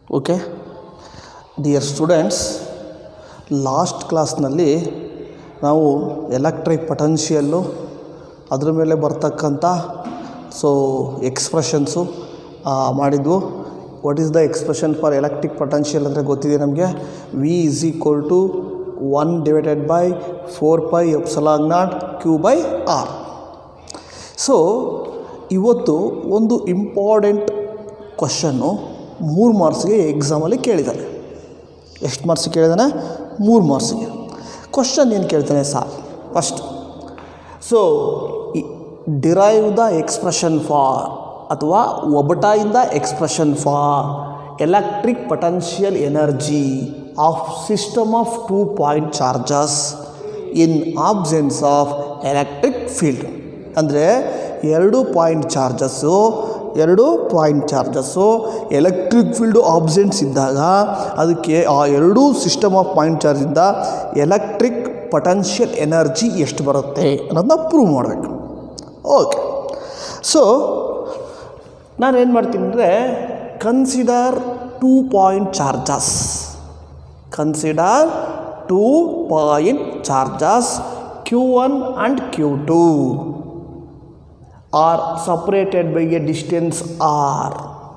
Okay dear students last ಕ್ಲಾಸ್ನಲ್ಲಿ ನಾವು electric potential ಅದ್ರ ಮೇಲೆ ಬರ್ತಕ್ಕಂಥ ಸೊ ಎಕ್ಸ್ಪ್ರೆಷನ್ಸು ಮಾಡಿದ್ವು what is the expression for electric potential ಅಂದರೆ ಗೊತ್ತಿದೆ ನಮಗೆ V is equal to one divided by four pi epsilon naught Q by R so ಇವತ್ತು ಒಂದು ಇಂಪಾರ್ಟೆಂಟ್ ಕ್ವಶನ್ನು ಮೂರು ಮಾರ್ಕ್ಸ್ಗೆ ಎಕ್ಸಾಮಲ್ಲಿ ಕೇಳಿದ್ದಾನೆ ಎಷ್ಟು ಮಾರ್ಕ್ಸಿಗೆ ಕೇಳಿದಾನೆ ಮೂರು ಮಾರ್ಕ್ಸಿಗೆ ಕ್ವಶನ್ ಏನು ಕೇಳ್ತಾನೆ sir first so derive the expression for ಅಥವಾ ಒಬಟಾಯಿಂದ expression for electric potential energy of system of two point charges in absence of electric field ಅಂದರೆ ಎರಡು ಪಾಯಿಂಟ್ ಚಾರ್ಜಸ್ಸು ಎರಡು point charges electric field absence ಇದ್ದಾಗ ಅದಕ್ಕೆ ಆ ಎರಡೂ ಸಿಸ್ಟಮ್ ಆಫ್ ಪಾಯಿಂಟ್ ಚಾರ್ಜಿಂದ ಎಲೆಕ್ಟ್ರಿಕ್ ಪೊಟೆನ್ಷಿಯಲ್ ಎನರ್ಜಿ ಎಷ್ಟು ಬರುತ್ತೆ ಅನ್ನೋದನ್ನ ಪ್ರೂವ್ ಮಾಡಬೇಕು ಓಕೆ ಸೊ ನಾನೇನು ಮಾಡ್ತೀನಿ ಅಂದರೆ consider two point charges consider two point charges Q one and Q two are separated by a distance R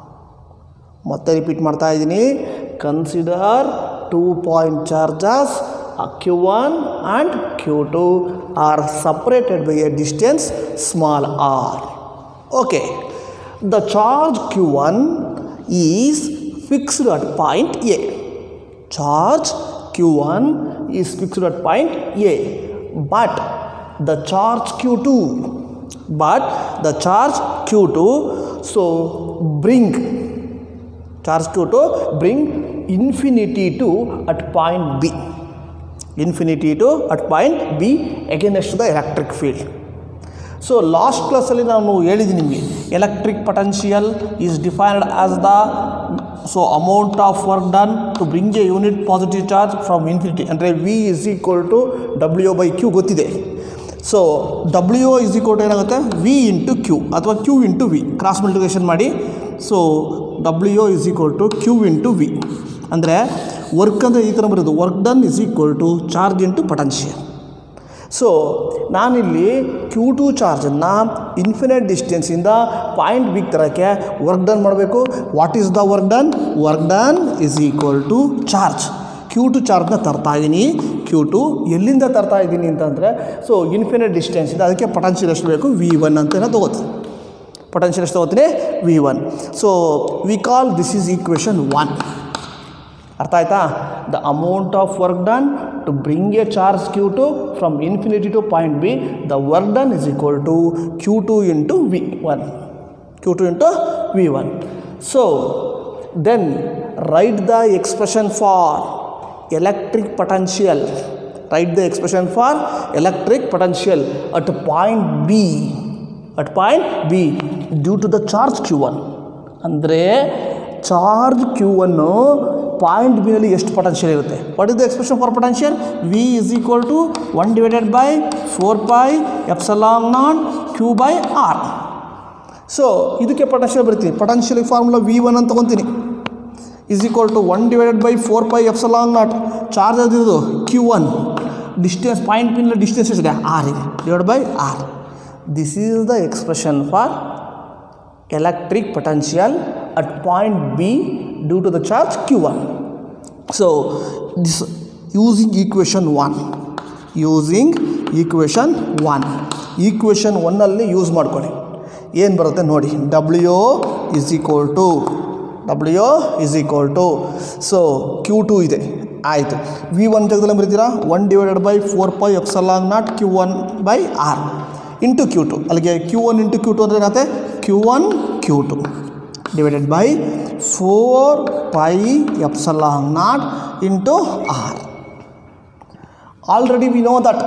ಮತ್ತೆ ರಿಪೀಟ್ ಮಾಡ್ತಾ ಇದ್ದೀನಿ consider two point charges Q one and Q two are separated by a distance small R okay the charge Q one is fixed at point A charge q1 is fixed at point a but the charge q2 but the charge q2 so bring charge q2 bring infinity to at point b infinity to at point b against the electric field so last ಕ್ಲಾಸಲ್ಲಿ ನಾನು ಹೇಳಿದ್ದೀನಿ ನಿಮಗೆ electric potential is defined as the so amount of work done to bring a unit positive charge from infinity ಅಂದರೆ V is equal to W by Q ಗೊತ್ತಿದೆ so W is equal to ಏನಾಗುತ್ತೆ V into Q ಅಥವಾ Q into V cross multiplication ಮಾಡಿ so W is equal to Q into V ಅಂದರೆ work ಅಂದರೆ ಈ ಥರ ಬರೋದು work done is equal to charge into potential so ನಾನಿಲ್ಲಿ Q two ಚಾರ್ಜನ್ನು ಇನ್ಫಿನಿಟ್ ಡಿಸ್ಟೆನ್ಸಿಂದ ಪಾಯಿಂಟ್ ಬಿಗ್ ತರೋಕ್ಕೆ ವರ್ಕ್ ಡನ್ ಮಾಡಬೇಕು what is the work done work done is equal to charge Q two ಚಾರ್ಜ್ನ ತರ್ತಾ ಇದ್ದೀನಿ ಕ್ಯೂ ಟು ಎಲ್ಲಿಂದ ತರ್ತಾ ಇದ್ದೀನಿ ಅಂತಂದರೆ ಸೊ ಇನ್ಫಿನಿಟ್ ಡಿಸ್ಟೆನ್ಸಿಂದ ಅದಕ್ಕೆ ಪೊಟೆನ್ಷಿಯಲ್ ಎಷ್ಟು ಬೇಕು ವಿ ಒನ್ ಅಂತ ಏನೋ ತೊಗೋತೀನಿ ಪೊಟೆನ್ಷಿಯಲ್ ಎಷ್ಟು ತೊಗೋತೀನಿ V one so we call this is equation one ಅರ್ಥ ಆಯ್ತಾ the amount of work done to bring a charge Q two from infinity to point B the work done is equal to Q two into V one Q two into V one so then write the expression for electric potential write the expression for electric potential at point B at point B due to the charge Q one ಅಂದರೆ charge Q ಒನ್ನು point ಬಿನಲ್ಲಿ ಎಷ್ಟು potential ಇರುತ್ತೆ what is the expression for potential V is equal to one divided by four pi epsilon naught Q by R so ಇದಕ್ಕೆ potential ಬರ್ತೀನಿ potential formula V one ಅಂತ ತೊಗೊತೀನಿ is equal to one divided by four pi epsilon naught charge ಅದಿರೋದು Q one distance point ಪಿನ್ಲ distance ಎಷ್ಟಿದೆ R ಇದೆ divide by R this is the expression for electric potential at point B due to the charge Q1. So, this using equation 1 using equation 1 equation 1 ಅಲ್ಲಿ use ಮಾಡ್ಕೊಳ್ಳಿ ಏನು ಬರುತ್ತೆ ನೋಡಿ W is equal to W is equal to so Q two ಇದೆ ಆಯಿತು V one ತೆಗೆದಲ್ಲಿ ಬರೀತೀರಾ one divided by four pi epsilon naught Q one by R into Q two ಅಲ್ಲಿಗೆ Q one into Q two ಅಂದರೆ ಏನಾಗುತ್ತೆ Q one Q two divided by four pi epsilon naught into R already we know that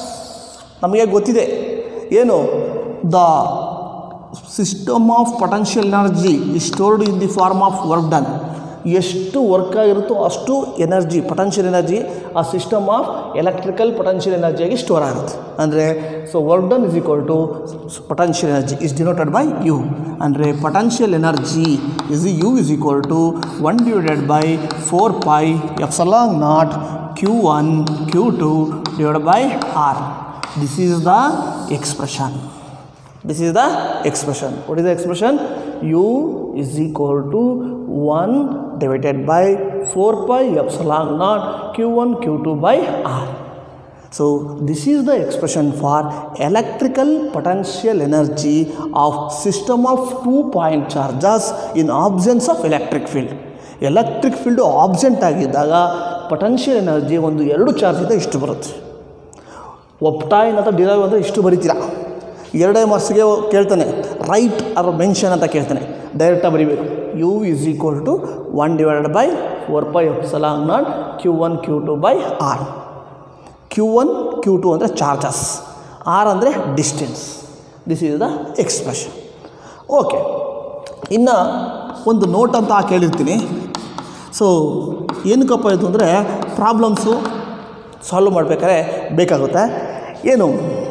ನಮಗೆ ಗೊತ್ತಿದೆ ಏನು the system of potential energy is stored in the form of work done ಎಷ್ಟು work ಆಗಿರುತ್ತೋ ಅಷ್ಟು energy potential energy ಆ system of electrical potential ಎನರ್ಜಿಯಾಗಿ store ಆಗುತ್ತೆ ಅಂದರೆ so work done is equal to potential energy is denoted by U ಅಂದರೆ potential energy is U is equal to one divided by four pi epsilon naught Q one Q two divide by R this is the expression this is the expression what is the expression u is equal to 1 divided by 4 pi epsilon naught q1 q2 by r so this is the expression for electrical potential energy of system of two point charges in absence of electric field electric field absent ಆಗಿದ್ದಾಗ potential energy ಒಂದು ಎರಡು ಚಾರ್ಜಿಂದ ಇಷ್ಟು ಬರುತ್ತೆ ಒಪ್ಟಾಯಿನ್ ಅಥವಾ derive ಅಂದರೆ ಇಷ್ಟು ಬರಿತೀರಾ ಎರಡೇ ಮಾರ್ಕ್ಸ್ಗೆ ಕೇಳ್ತಾನೆ ರೈಟ್ ಆರ್ ಮೆನ್ಷನ್ ಅಂತ ಕೇಳ್ತಾನೆ ಡೈರೆಕ್ಟಾಗಿ ಬರಿಬೇಕು U is equal to one divided by four pi epsilon naught Q one Q two by R Q one Q two ಅಂದರೆ ಚಾರ್ಜಸ್ ಆರ್ ಅಂದರೆ distance this is the expression okay ಇನ್ನು ಒಂದು note ಅಂತ ಕೇಳಿರ್ತೀನಿ so ಏನಕ್ಕಪ್ಪ ಇದು ಅಂದರೆ problems solve ಮಾಡಬೇಕಾದ್ರೆ ಬೇಕಾಗುತ್ತೆ ಏನು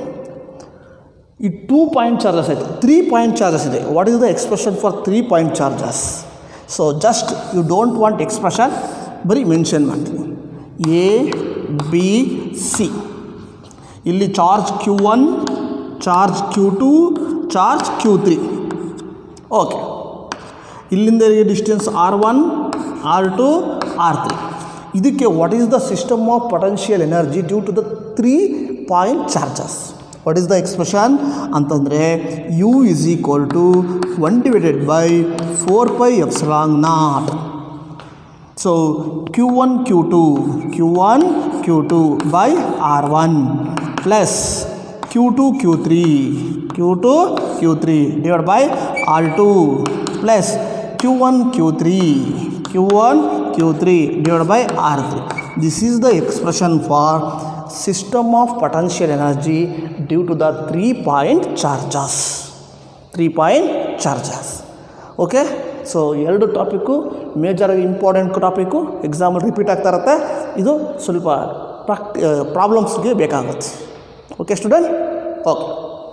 ಈ ಟೂ ಪಾಯಿಂಟ್ ಚಾರ್ಜಸ್ ಆಯಿತು ತ್ರೀ ಪಾಯಿಂಟ್ ಚಾರ್ಜಸ್ ಇದೆ what is the expression for three point charges so just you don't want expression ಬರೀ ಮೆನ್ಷನ್ ಮಾಡ್ತೀನಿ ಎ ಬಿ ಸಿ ಇಲ್ಲಿ charge Q one charge Q two charge Q three okay ಇಲ್ಲಿಂದ distance R one R two R three ಇದಕ್ಕೆ what is the system of potential energy due to the three point charges what is the expression ಅಂತಂದರೆ you is equal to one divided by four pi epsilon naught so Q one Q two Q one Q two by R one plus Q two Q three Q two Q three divide by R two plus Q one Q three Q one Q three divide by R three this is the expression for system of potential energy due to the three point charges three point charges okay so ಎರಡು topic ಮೇಜರಾಗಿ important topic ಎಕ್ಸಾಮಲ್ಲಿ repeat ಆಗ್ತಾ ಇರುತ್ತೆ ಇದು ಸ್ವಲ್ಪ ಪ್ರಾಕ್ಟಿ ಪ್ರಾಬ್ಲಮ್ಸ್ಗೆ ಬೇಕಾಗುತ್ತೆ okay student okay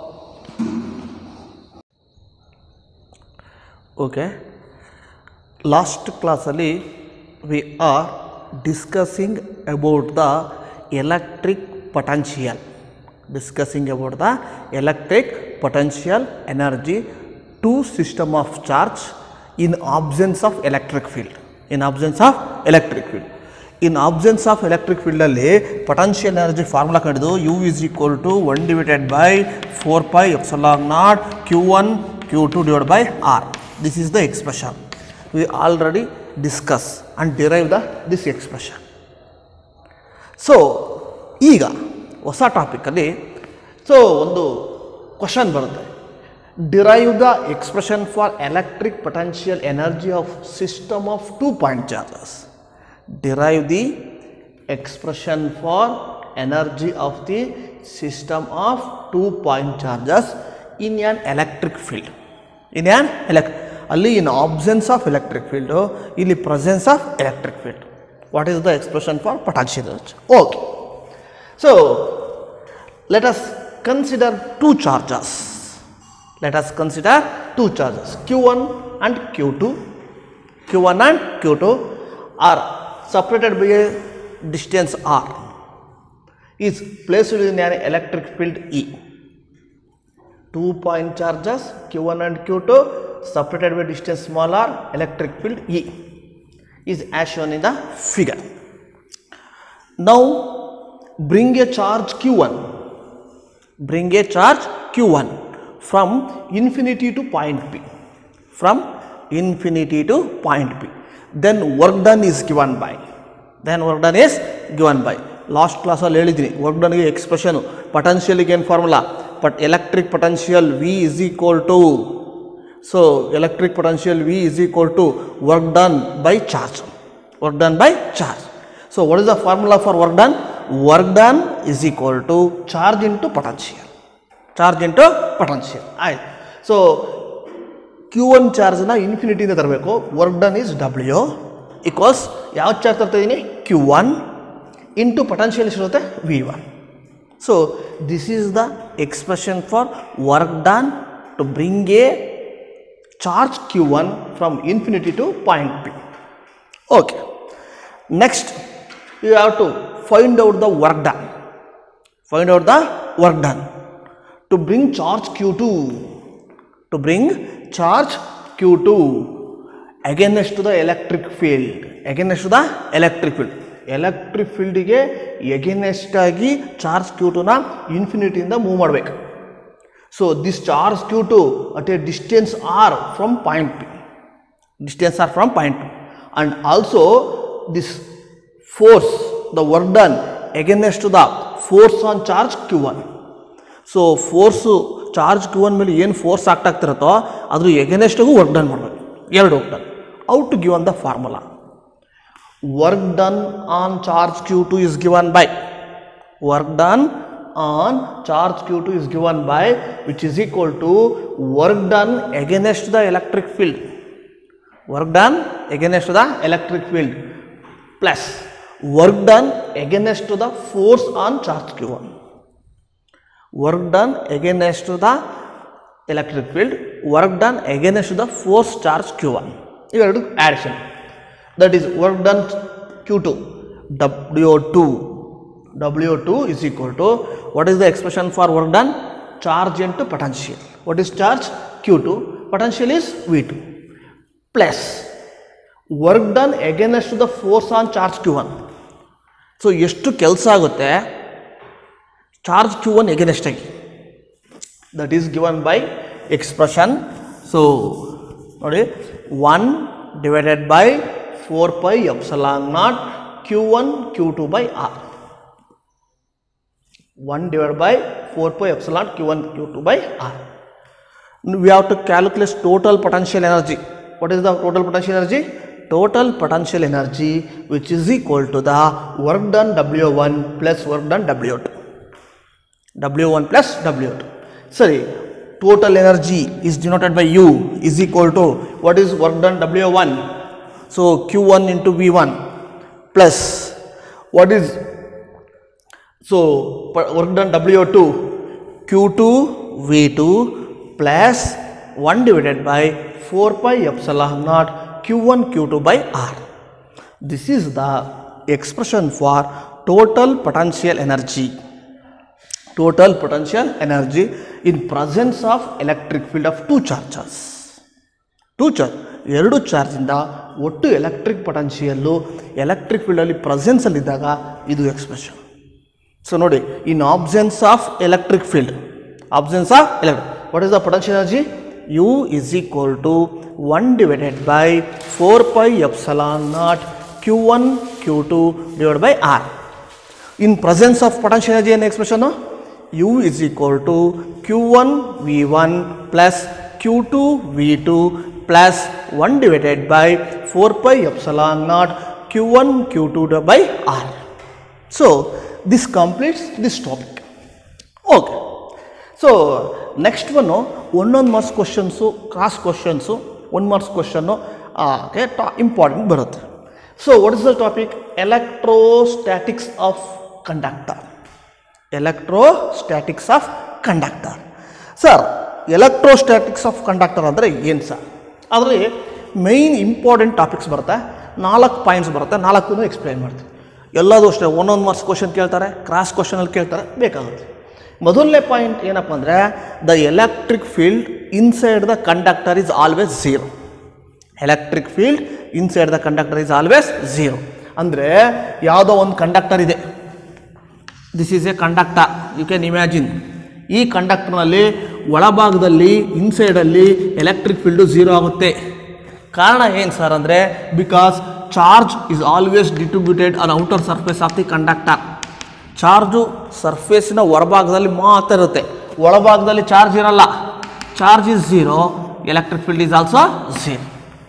okay last ಕ್ಲಾಸಲ್ಲಿ we are discussing about the electric potential discussing about the electric potential energy to system of charge in absence of electric field in absence of electric field in absence of electric ಫೀಲ್ಡಲ್ಲಿ potential energy formula ಕಂಡಿದ್ದು U is equal to one divided by four pi epsilon naught Q one Q two divide by R this is the expression we already discuss and derive the this expression so ಈಗ ಹೊಸ ಟಾಪಿಕಲ್ಲಿ so ಒಂದು question ಬರುತ್ತೆ derive the expression for electric potential energy of system of two point charges derive the expression for energy of the system of two point charges in an electric field in an ಎಲೆಕ್ ಅಲ್ಲಿ in absence of electric field ಇಲ್ಲಿ presence of electric field what is the expression for potential energy okay so let us consider two charges let us consider two charges q1 and q2 q1 and q2 are separated by a distance r is placed in an electric field e two point charges q1 and q2 separated by distance small r electric field e is as shown in the figure now bring a charge q1 bring a charge q1 from infinity to point p from infinity to point p then work done is given by then work done is given by last ಕ್ಲಾಸಲ್ಲಿ ಹೇಳಿದ್ದೀನಿ work ಡನ್ಗೆ expression ಪೊಟೆನ್ಷಿಯಲಿಗೆ ಏನು formula but electric potential V is equal to so electric potential V is equal to work done by charge work done by charge so what is the formula for work done work done is equal to charge into potential charge into potential ಆಯ್ತು so Q one ಚಾರ್ಜ್ನ ಇನ್ಫಿನಿಟಿಯಿಂದ ತರಬೇಕು work done is W equals ಯಾವ charge ತರ್ತಾ ಇದ್ದೀನಿ Q one into potential ಎಷ್ಟಿರುತ್ತೆ V one so this is the expression for work done to bring a charge Q one from infinity to point P okay next you have to find out the work done find out the work done to bring charge q2 to bring charge q2 against to the electric field against to the electric field electric ಫೀಲ್ಡಿಗೆ against ಆಗಿ charge Q ಟುನ ಇನ್ಫಿನಿಟಿಯಿಂದ move ಮಾಡಬೇಕು so this charge Q two at a distance R from point P distance are from point 2 and also this force the work done against to the force on charge q1 so force charge Q one ಮೇಲೆ ಏನು force act ಆಗ್ತಿರುತ್ತೋ ಅದ್ರ ಎಗನೆಸ್ಟಿಗೂ work done ಮಾಡಬೇಕು ಎರಡು work done out to given the formula work done on charge Q two is given by work done on charge q2 is given by which is equal to work done against the electric field work done against the electric field plus work done against the force on charge q1 work done against the electric field work done against the force charge q1 ಇವೆರಡು addition that is work done q2 w2 W2 is equal to what is the expression for work done? Charge into potential. What is charge? Q2. Potential is V2. Plus work done against the force on charge Q1. So ಎಷ್ಟು ಕೆಲಸ ಆಗುತ್ತೆ charge Q one against ಆಗಿ that is given by expression so ನೋಡಿ one divided by four pi epsilon naught Q one Q two by R 1 divided by 4 pi epsilon q1 q2 by r. We have to calculate total potential energy. What is the total potential energy? Total potential energy which is equal to the work done W1 plus work done W2. W1 plus W2. Sorry, total energy is denoted by U is equal to what is work done W1? So Q1 into V1 plus what is so per- work done W2 Q2 V2 plus 1 divided by 4 pi epsilon naught Q1 Q2 by R. This is the expression for total potential energy. Total potential energy in presence of electric field of two charges. Two charge ಎರಡು ಚಾರ್ಜಿಂದ ಒಟ್ಟು electric potential electric ಫೀಲ್ಡಲ್ಲಿ ಪ್ರೆಸೆನ್ಸಲ್ಲಿದ್ದಾಗ ಇದು expression so ನೋಡಿ in absence of electric field absence of electric what is the potential energy U is equal to one divided by four pi epsilon naught Q one Q two divide by R in presence of potential energy ಏನು expression U is equal to Q one V one plus Q two V two plus one divided by four pi epsilon naught Q one Q two by R so this completes this topic okay so next one ಒಂದೊಂದು marks questions cross questions one marks question ಗೆ ಟಾ important ಬರುತ್ತೆ so what is the topic electrostatics of conductor electrostatics of conductor sir electrostatics of conductor ಅಂದರೆ ಏನು sir ಅದರಲ್ಲಿ main important topics ಬರುತ್ತೆ ನಾಲ್ಕು points ಬರುತ್ತೆ ನಾಲ್ಕು ಎಕ್ಸ್ಪ್ಲೈನ್ ಮಾಡ್ತೀವಿ ಎಲ್ಲದೂ ಅಷ್ಟೇ ಒಂದೊಂದು ಮಾರ್ಕ್ಸ್ ಕ್ವಶನ್ ಕೇಳ್ತಾರೆ ಕ್ರಾಸ್ ಕ್ವಶನಲ್ಲಿ ಕೇಳ್ತಾರೆ ಬೇಕಾಗುತ್ತೆ ಮೊದಲನೇ ಪಾಯಿಂಟ್ ಏನಪ್ಪ ಅಂದರೆ the electric field inside the conductor is always zero electric field inside the conductor is always zero ಅಂದರೆ ಯಾವುದೋ ಒಂದು ಕಂಡಕ್ಟರ್ ಇದೆ this is a conductor you can imagine ಈ ಕಂಡಕ್ಟರ್ನಲ್ಲಿ ಒಳಭಾಗದಲ್ಲಿ ಇನ್ಸೈಡಲ್ಲಿ ಎಲೆಕ್ಟ್ರಿಕ್ ಫೀಲ್ಡು ಝೀರೋ ಆಗುತ್ತೆ ಕಾರಣ ಏನು ಸರ್ ಅಂದರೆ because charge is always distributed on outer surface of the conductor charge ಸರ್ಫೇಸಿನ ಹೊರಭಾಗದಲ್ಲಿ ಮಾತ್ರ ಇರುತ್ತೆ ಒಳಭಾಗದಲ್ಲಿ ಚಾರ್ಜ್ ಇರಲ್ಲ charge is zero electric field is also zero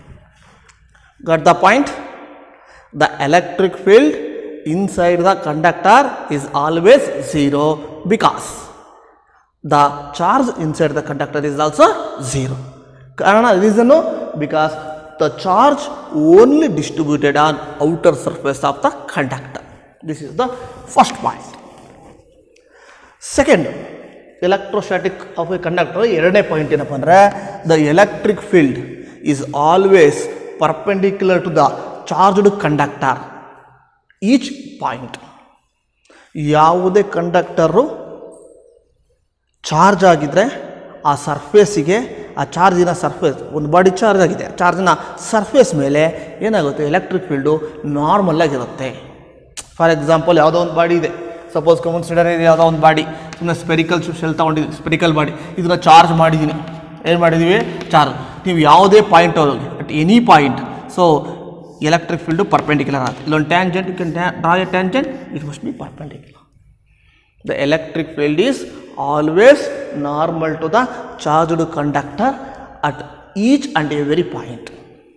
ಗಟ್ the point the electric field inside the conductor is always zero because the charge inside the conductor is also zero ಕಾರಣ reason because the charge only distributed on outer surface of the conductor. This is the first point. Second electrostatic of a conductor ಎರಡನೇ point ಏನಪ್ಪ ಅಂದರೆ the electric field is always perpendicular to the charged conductor each point ಯಾವುದೇ conductor charge ಆಗಿದ್ದರೆ ಆ ಸರ್ಫೇಸಿಗೆ ಆ ಚಾರ್ಜಿನ surface ಒಂದು ಬಾಡಿ ಚಾರ್ಜ್ ಆಗಿದೆ ಚಾರ್ಜಿನ ಸರ್ಫೇಸ್ ಮೇಲೆ ಏನಾಗುತ್ತೆ ಎಲೆಕ್ಟ್ರಿಕ್ ಫೀಲ್ಡು ನಾರ್ಮಲ್ಲಾಗಿರುತ್ತೆ ಫಾರ್ ಎಕ್ಸಾಂಪಲ್ ಯಾವುದೋ ಒಂದು ಬಾಡಿ ಇದೆ ಸಪೋಸ್ ಕನ್ಸಿಡರ್ ಇದೆ ಯಾವುದೋ ಒಂದು ಬಾಡಿ ಸುಮ್ಮನೆ ಸ್ಪೆರಿಕಲ್ ಶೆಲ್ ತೊಗೊಂಡಿದ್ದೀವಿ ಸ್ಪೆರಿಕಲ್ ಬಾಡಿ ಇದನ್ನು ಚಾರ್ಜ್ ಮಾಡಿದ್ದೀನಿ ಏನು ಮಾಡಿದ್ದೀವಿ ಚಾರ್ಜ್ ನೀವು ಯಾವುದೇ ಪಾಯಿಂಟ್ ಹೋಗಿ at any point so electric field perpendicular ಆಗುತ್ತೆ ಇಲ್ಲೊಂದು tangent you can draw a tangent it must be perpendicular the electric field is always normal to the charged conductor at each and every point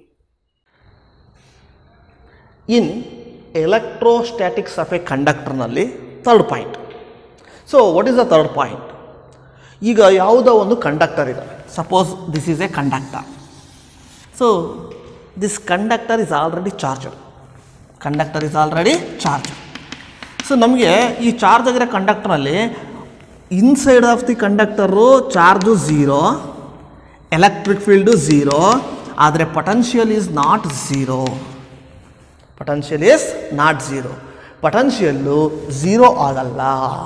in electrostatics of a conductor ನಲ್ಲಿ third point so what is the third point ಈಗ ಯಾವುದೋ ಒಂದು conductor ಇದೆ suppose this is a conductor so this conductor is already charged conductor is already charge so ನಮಗೆ ಈ charge ಆಗಿರೋ ಕಂಡಕ್ಟರಲ್ಲಿ inside of the conductor charge zero electric field zero ಆದರೆ potential is not zero potential is not zero ಪೊಟೆನ್ಷಿಯಲ್ಲು zero ಆಗಲ್ಲ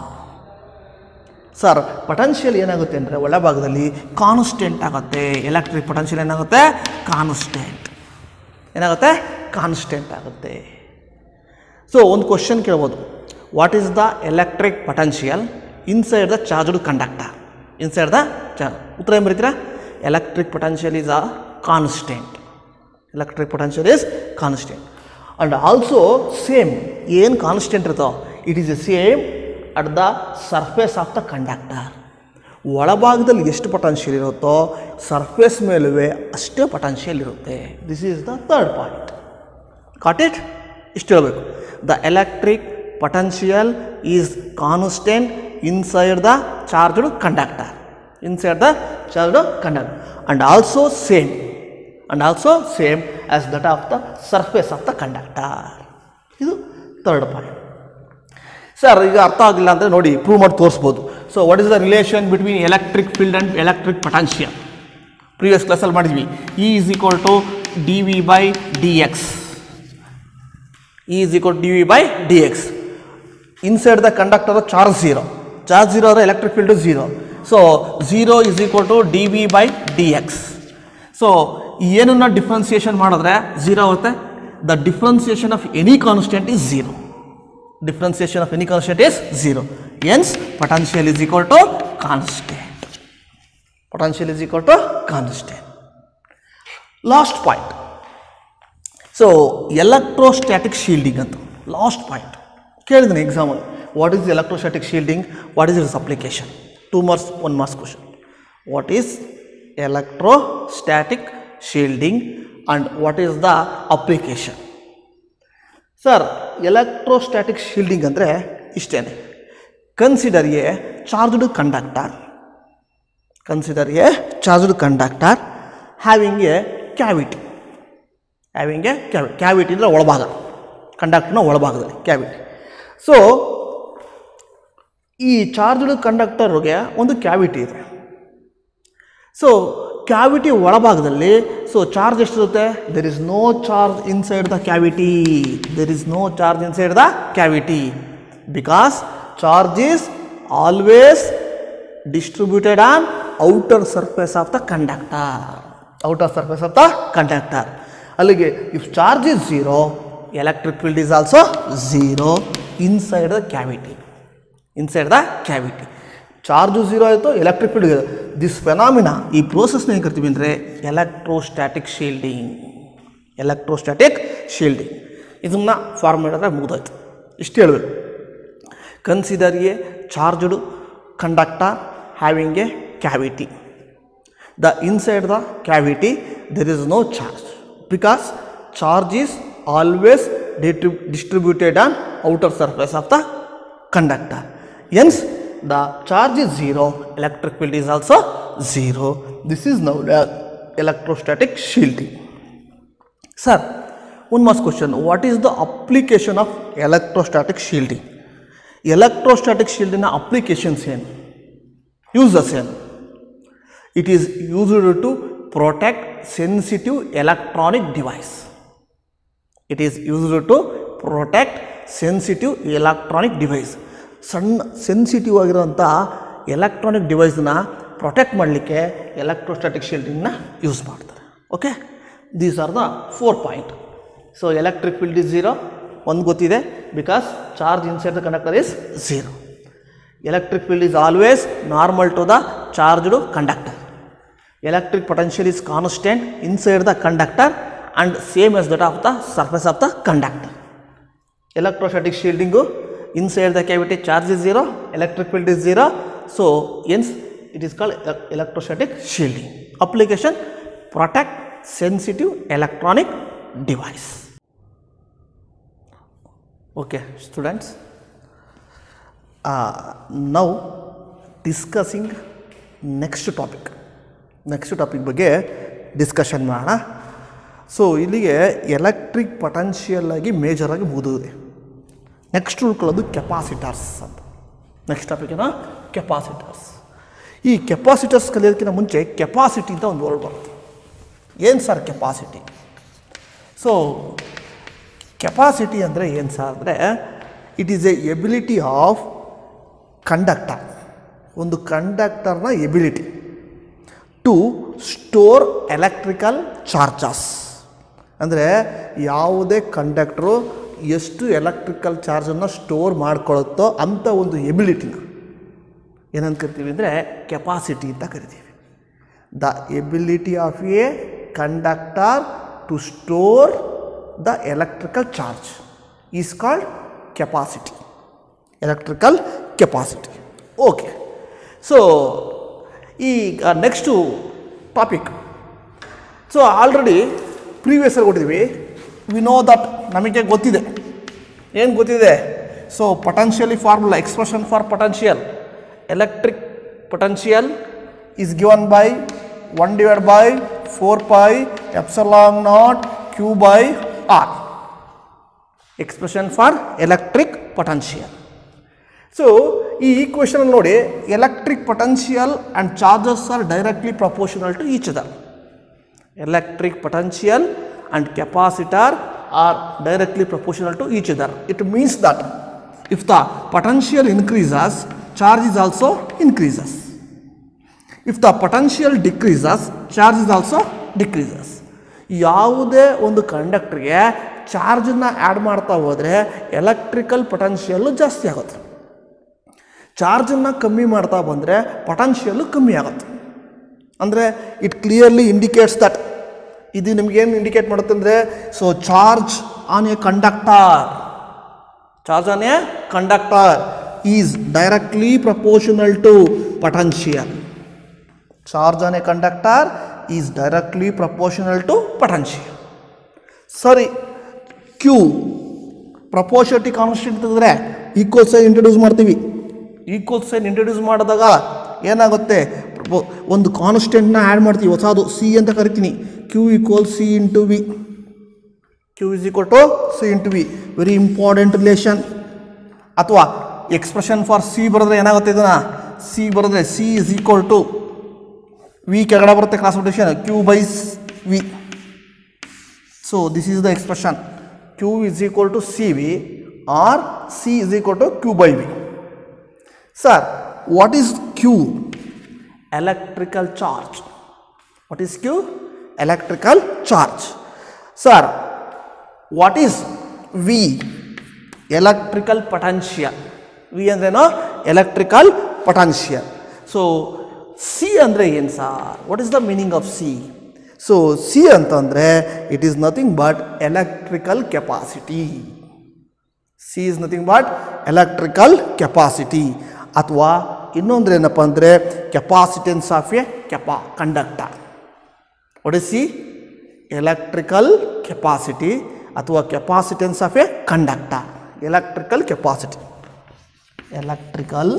sir potential ಏನಾಗುತ್ತೆ ಅಂದರೆ ಒಳಭಾಗದಲ್ಲಿ ಕಾನ್ಸ್ಟೆಂಟ್ ಆಗುತ್ತೆ ಎಲೆಕ್ಟ್ರಿಕ್ ಪೊಟೆನ್ಷಿಯಲ್ ಏನಾಗುತ್ತೆ ಕಾನ್ಸ್ಟೆಂಟ್ ಏನಾಗುತ್ತೆ ಕಾನ್ಸ್ಟೆಂಟ್ ಆಗುತ್ತೆ ಸೊ ಒಂದು ಕ್ವಶನ್ ಕೇಳ್ಬೋದು what is the electric potential inside the charged conductor inside the charge ಉತ್ತರ ಏನು ಬರೀತೀರಾ electric potential is a constant electric potential is constant and also same ಏನು ಕಾನ್ಸ್ಟೆಂಟ್ ಇರುತ್ತೋ it is the same at the surface of the conductor ಒಳಭಾಗದಲ್ಲಿ ಎಷ್ಟು potential ಇರುತ್ತೋ surface ಮೇಲುವೆ ಅಷ್ಟೇ ಪೊಟೆನ್ಷಿಯಲ್ ಇರುತ್ತೆ this is the third point got it ಇಷ್ಟು ಹೇಳಬೇಕು the electric potential is constant inside the charged conductor inside the charged conductor and also same and also same as that of the surface of the conductor ಇದು third point sir ಈಗ ಅರ್ಥ ಆಗಿಲ್ಲ ಅಂದರೆ ನೋಡಿ prove ಮಾಡಿ ತೋರಿಸ್ಬೋದು so what is the relation between electric field and electric potential previous ಕ್ಲಾಸಲ್ಲಿ ಮಾಡಿದ್ವಿ E is equal to D V by D X E is equal D V by D X inside the conductor charge zero charge zero ಆದರೆ electric field zero so zero is equal to D V by D X so ಏನನ್ನ differentiation ಮಾಡಿದ್ರೆ zero ಆಗುತ್ತೆ the differentiation of any constant is zero differentiation of any constant is 0 hence potential is equal to constant potential is equal to constant last point so electrostatic shielding ಅಂತ last point ಕೇಳಿದ್ದೀನಿ ಎಕ್ಸಾಮಲ್ಲಿ what is electrostatic shielding what is its application two marks one marks question what is electrostatic shielding and what is the application sir electrostatic shielding ಅಂದರೆ ಇಷ್ಟೇ consider a charged conductor consider a charged conductor having a cavity having a ಕ್ಯಾವಿ cavity ಅಂದರೆ ಒಳಭಾಗ ಕಂಡಕ್ಟರ್ನ ಒಳಭಾಗದಲ್ಲಿ cavity so ಈ charged ಕಂಡಕ್ಟರ್ಗೆ ಒಂದು ಕ್ಯಾವಿಟಿ ಇದೆ ಸೊ ಕ್ಯಾವಿಟಿ ಒಳಭಾಗದಲ್ಲಿ ಸೊ ಚಾರ್ಜ್ ಎಷ್ಟಿರುತ್ತೆ there is no charge inside the cavity there is no charge inside the cavity because charge is always distributed on outer surface of the conductor outer surface of the conductor ಅಲ್ಲಿಗೆ if charge is zero electric field is also zero inside the cavity inside the cavity charge zero ಆಯಿತು electric field this phenomena ಈ ಪ್ರೋಸೆಸ್ನ ಏನು ಕರಿತೀವಿ ಅಂದರೆ electrostatic shielding electrostatic shielding ಇದನ್ನು form ಮಾಡಿದ್ರೆ ಮುಗ್ದೋಯ್ತು ಇಷ್ಟು ಹೇಳಬೇಕು consider a charged conductor having a cavity the inside the cavity there is no charge because charge is always distributed on outer surface of the conductor. Hence, the charge is zero, electric field is also zero. This is known as electrostatic shielding. Sir one must question what is the application of electrostatic shielding electrostatic shielding applications ಏನು uses ಏನು it is used to protect sensitive electronic device it is used to protect sensitive electronic device ಸಣ್ಣ sensitive ಆಗಿರೋಂಥ electronic ಡಿವೈಸ್ನ protect ಮಾಡಲಿಕ್ಕೆ electrostatic ಶೀಲ್ಡಿಂಗ್ನ use ಮಾಡ್ತಾರೆ okay these are the four point so electric field is zero ಒಂದು ಗೊತ್ತಿದೆ because charge inside the conductor is zero electric field is always normal to the charged conductor electric potential is constant inside the conductor and same as that of the surface of the conductor electrostatic shielding inside the cavity charge is zero electric field is zero so hence it is called e- electrostatic shielding application protect sensitive electronic device okay students now discussing next topic next topic ಬಗ್ಗೆ discussion ಮಾಡೋಣ so ಇಲ್ಲಿಗೆ electric potential ಆಗಿ ಮೇಜರಾಗಿ ಮುಗಿದಿದೆ next ಉಳ್ಕೊಳ್ಳೋದು capacitors ಅಂತ next topic ಏನೋ capacitors ಈ ಕೆಪಾಸಿಟರ್ಸ್ ಕಲಿಯೋದಕ್ಕಿಂತ ಮುಂಚೆ ಕೆಪಾಸಿಟಿ ಅಂತ ಒಂದು ವರ್ಡ್ ಬರುತ್ತೆ ಏನು ಸರ್ ಕೆಪಾಸಿಟಿ ಸೊ ಕೆಪಾಸಿಟಿ ಅಂದರೆ ಏನು ಸರ್ ಅಂದರೆ it is a ability of conductor ಒಂದು ಕಂಡಕ್ಟರ್ನ ability to store electrical charges ಅಂದರೆ ಯಾವುದೇ ಕಂಡಕ್ಟ್ರು ಎಷ್ಟು ಎಲೆಕ್ಟ್ರಿಕಲ್ ಚಾರ್ಜನ್ನು ಸ್ಟೋರ್ ಮಾಡ್ಕೊಳ್ಳುತ್ತೋ ಅಂಥ ಒಂದು ಎಬಿಲಿಟಿನ ಏನಂತ ಕರಿತೀವಿ ಅಂದರೆ ಕೆಪಾಸಿಟಿ ಅಂತ ಕರಿತೀವಿ the ability of a conductor to store the electrical charge is called capacity electrical capacity okay so ಈಗ ನೆಕ್ಸ್ಟು ಟಾಪಿಕ್ ಸೊ ಆಲ್ರೆಡಿ ಪ್ರೀವಿಯಸ್ಸಲ್ಲಿ ಕೊಟ್ಟಿದ್ವಿ ವಿ ನೋ ದಟ್ ನಮಗೆ ಗೊತ್ತಿದೆ ಏನು ಗೊತ್ತಿದೆ ಸೊ ಪೊಟೆನ್ಷಿಯಲಿ formula expression for potential electric potential is given by one divide by four pi epsilon naught Q by R expression for electric potential so ಈ equation ನೋಡಿ electric potential and charges are directly proportional to each other electric potential and capacitor are directly proportional to each other. It means that if the potential increases, charge is also increases. If the potential decreases, charge is also decreases. ಯಾವುದೇ ಒಂದು ಕಂಡಕ್ಟ್ರಿಗೆ ಚಾರ್ಜನ್ನ add ಮಾಡ್ತಾ ಹೋದರೆ electrical potential ಜಾಸ್ತಿ ಆಗುತ್ತೆ ಚಾರ್ಜನ್ನು ಕಮ್ಮಿ ಮಾಡ್ತಾ ಬಂದರೆ potential ಕಮ್ಮಿ ಆಗುತ್ತೆ ಅಂದರೆ ಇಟ್ ಕ್ಲಿಯರ್ಲಿ ಇಂಡಿಕೇಟ್ಸ್ ದಟ್ ಇದು ನಿಮಗೇನು ಇಂಡಿಕೇಟ್ ಮಾಡುತ್ತೆ ಅಂದರೆ so charge on a conductor charge on a conductor is directly proportional to potential charge on a conductor is directly proportional to potential ಸರಿ ಕ್ಯೂ ಪ್ರಪೋರ್ಷಟಿ ಕಾನ್ಸ್ಟೆಂಟ್ ಇದ್ದರೆ equal sign introduce ಮಾಡ್ತೀವಿ equal sign introduce ಮಾಡಿದಾಗ ಏನಾಗುತ್ತೆ ಪ್ರಪೋ- ಒಂದು ಕಾನ್ಸ್ಟೆಂಟ್ನ add ಮಾಡ್ತೀವಿ ಹೊಸದು C ಅಂತ ಕರಿತೀನಿ Q equal C into V Q is equal to C into V very important relation ಅಥವಾ ಎಕ್ಸ್ಪ್ರೆಷನ್ ಫಾರ್ ಸಿ ಬರೆದ್ರೆ ಏನಾಗುತ್ತೆ ಇದನ್ನ ಸಿ ಬರೆದ್ರೆ C is equal to V ಕೆಳಗಡೆ ಬರುತ್ತೆ classification Q by V so this is the expression Q is equal to C V or C is equal to Q by V sir what is Q electrical charge what is Q electrical charge sir what is V electrical potential V ಅಂದ್ರೇನು electrical potential so C ಅಂದರೆ ಏನು sir what is the meaning of C so C ಅಂತಂದರೆ it is nothing but electrical capacity C is nothing but electrical capacity ಅಥವಾ ಇನ್ನೊಂದು ಏನಪ್ಪ ಅಂದರೆ capacitance of a ಕೆಪಾ conductor what is C electrical capacity ಅಥವಾ capacitance of a conductor electrical capacity electrical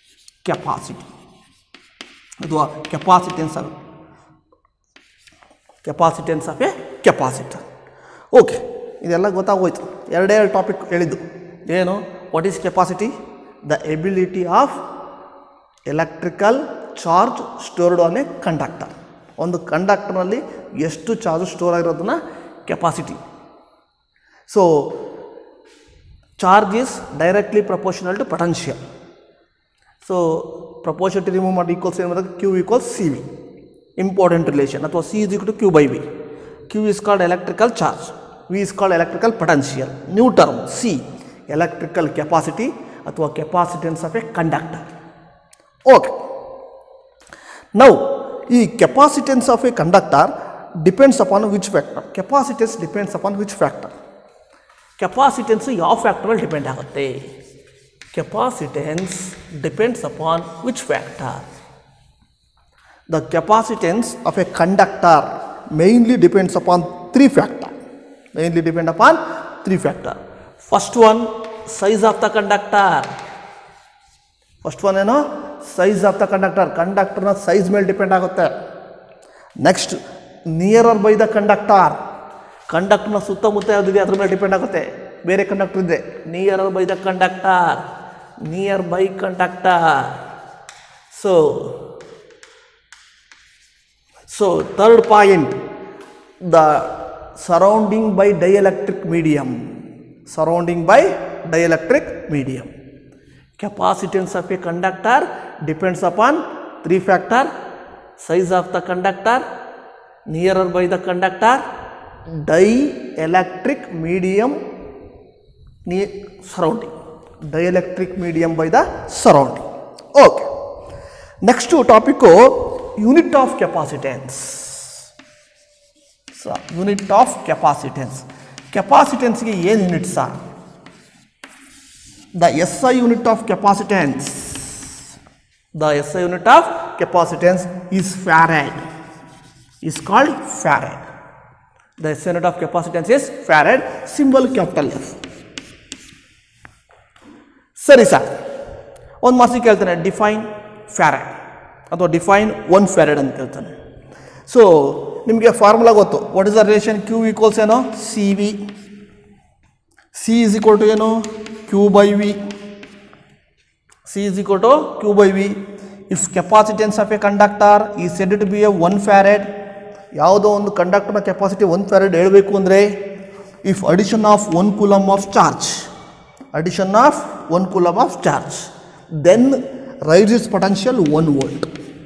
capacity ಅಥವಾ capacitance of capacitance of a capacitor okay ಇದೆಲ್ಲ ಗೊತ್ತಾಗೋಯ್ತು ಎರಡೇ ಎರಡು ಟಾಪಿಕ್ ಹೇಳಿದ್ದು ಏನು what is capacity the ability of electrical charge stored on a conductor ಒಂದು ಕಂಡಕ್ಟರ್ನಲ್ಲಿ ಎಷ್ಟು ಚಾರ್ಜ್ ಸ್ಟೋರ್ ಆಗಿರೋದನ್ನ capacity so charge is directly proportional to potential so proportion remove ಮಾಡಿ ಈಕ್ವಲ್ಸ್ ಏನು ಮಾಡೋದು Q equals C V important relation ಅಥವಾ C is to Q by V Q is called electrical charge V is called electrical potential new term C electrical capacity ಅಥವಾ capacitance of a conductor okay now ಈ capacitance of a conductor depends upon which factor capacitance depends upon which factor capacitance ಯಾವ factor ಮೇಲೆ depend ಆಗುತ್ತೆ capacitance depends upon which factor the capacitance of a conductor mainly depends upon three factor mainly depend upon three factor first one size of the conductor first one ಏನು size of the conductor ಕಂಡಕ್ಟರ್ನ size ಮೇಲೆ depend ಆಗುತ್ತೆ next nearer by the conductor ಕಂಡಕ್ಟರ್ನ ಸುತ್ತಮುತ್ತ ಯಾವುದಿದೆ ಅದ್ರ ಮೇಲೆ depend ಆಗುತ್ತೆ ಬೇರೆ ಕಂಡಕ್ಟರ್ ಇದೆ nearer by the conductor near by conductor so so third point the surrounding by dielectric medium surrounding by dielectric medium capacitance of a conductor depends upon three factor size of the conductor nearer by the conductor dielectric medium near surrounding dielectric medium by the surrounding okay next topic unit of capacitance so unit of capacitance capacitance ಗೆ ಏನು unit sir the SI unit of capacitance the SI unit of capacitance is farad is called farad the SI unit of capacitance is farad symbol capital F ಸರಿ sir ಒಂದು ಮಾಸಿಗೆ ಕೇಳ್ತಾನೆ define farad ಅಥವಾ define one farad ಅಂತ ಕೇಳ್ತಾನೆ so ನಿಮಗೆ formula ಗೊತ್ತು what is the relation Q equals ಏನೋ C V C is equal to ಏನು Q by V C is equal to Q by V if capacitance of a conductor ಈ said to be a one farad ಯಾವುದೋ ಒಂದು ಕಂಡಕ್ಟರ್ನ capacity one farad ಹೇಳಬೇಕು ಅಂದರೆ if addition of one coulomb of charge addition of one coulomb of charge then rise is potential one volt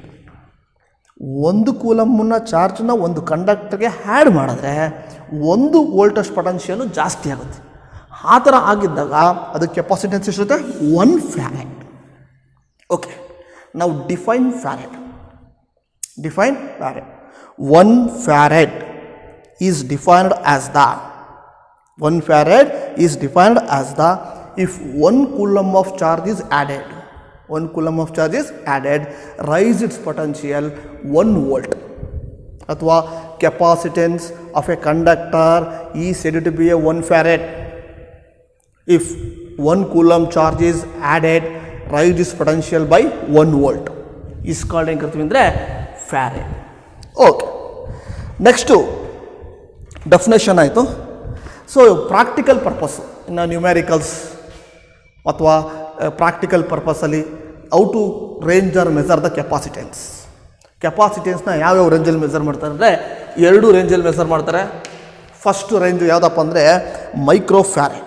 ಒಂದು ಕೂಲಮ್ಮನ್ನ ಚಾರ್ಜ್ನ ಒಂದು ಕಂಡಕ್ಟರ್ಗೆ ಹ್ಯಾಡ್ ಮಾಡಿದ್ರೆ ಒಂದು ವೋಲ್ಟಸ್ ಪೊಟೆನ್ಷಿಯಲು ಜಾಸ್ತಿ ಆಗುತ್ತೆ ಆ ಥರ ಆಗಿದ್ದಾಗ ಅದು ಕೆಪಾಸಿಟೆನ್ಸ್ ಎಷ್ಟಿರುತ್ತೆ ಒನ್ ಫ್ಯಾರೆಡ್ ಓಕೆ ನಾವು define farad define farad one farad is defined as the one farad is defined as the if one coulomb of charge is added one coulomb of charge is added rise its potential 1 volt ಅಥವಾ capacitance of a conductor ಈ said to be a 1 farad if 1 coulomb charge is added rise its potential by 1 volt is called ಏನು ಕರಿತೀವಿ ಅಂದರೆ farad okay next definition ಆಯಿತು so practical purpose ಇನ್ನು numericals ಅಥವಾ practical ಪರ್ಪಸಲ್ಲಿ ಔ to range or measure the capacitance ಕೆಪಾಸಿಟೆನ್ಸ್ನ ಯಾವ್ಯಾವ ರೇಂಜಲ್ಲಿ ಮೆಜರ್ ಮಾಡ್ತಾರೆ ಅಂದರೆ ಎರಡು ರೇಂಜಲ್ಲಿ ಮೆಜರ್ ಮಾಡ್ತಾರೆ ಫಸ್ಟು ರೇಂಜು ಯಾವುದಪ್ಪ ಅಂದರೆ micro farad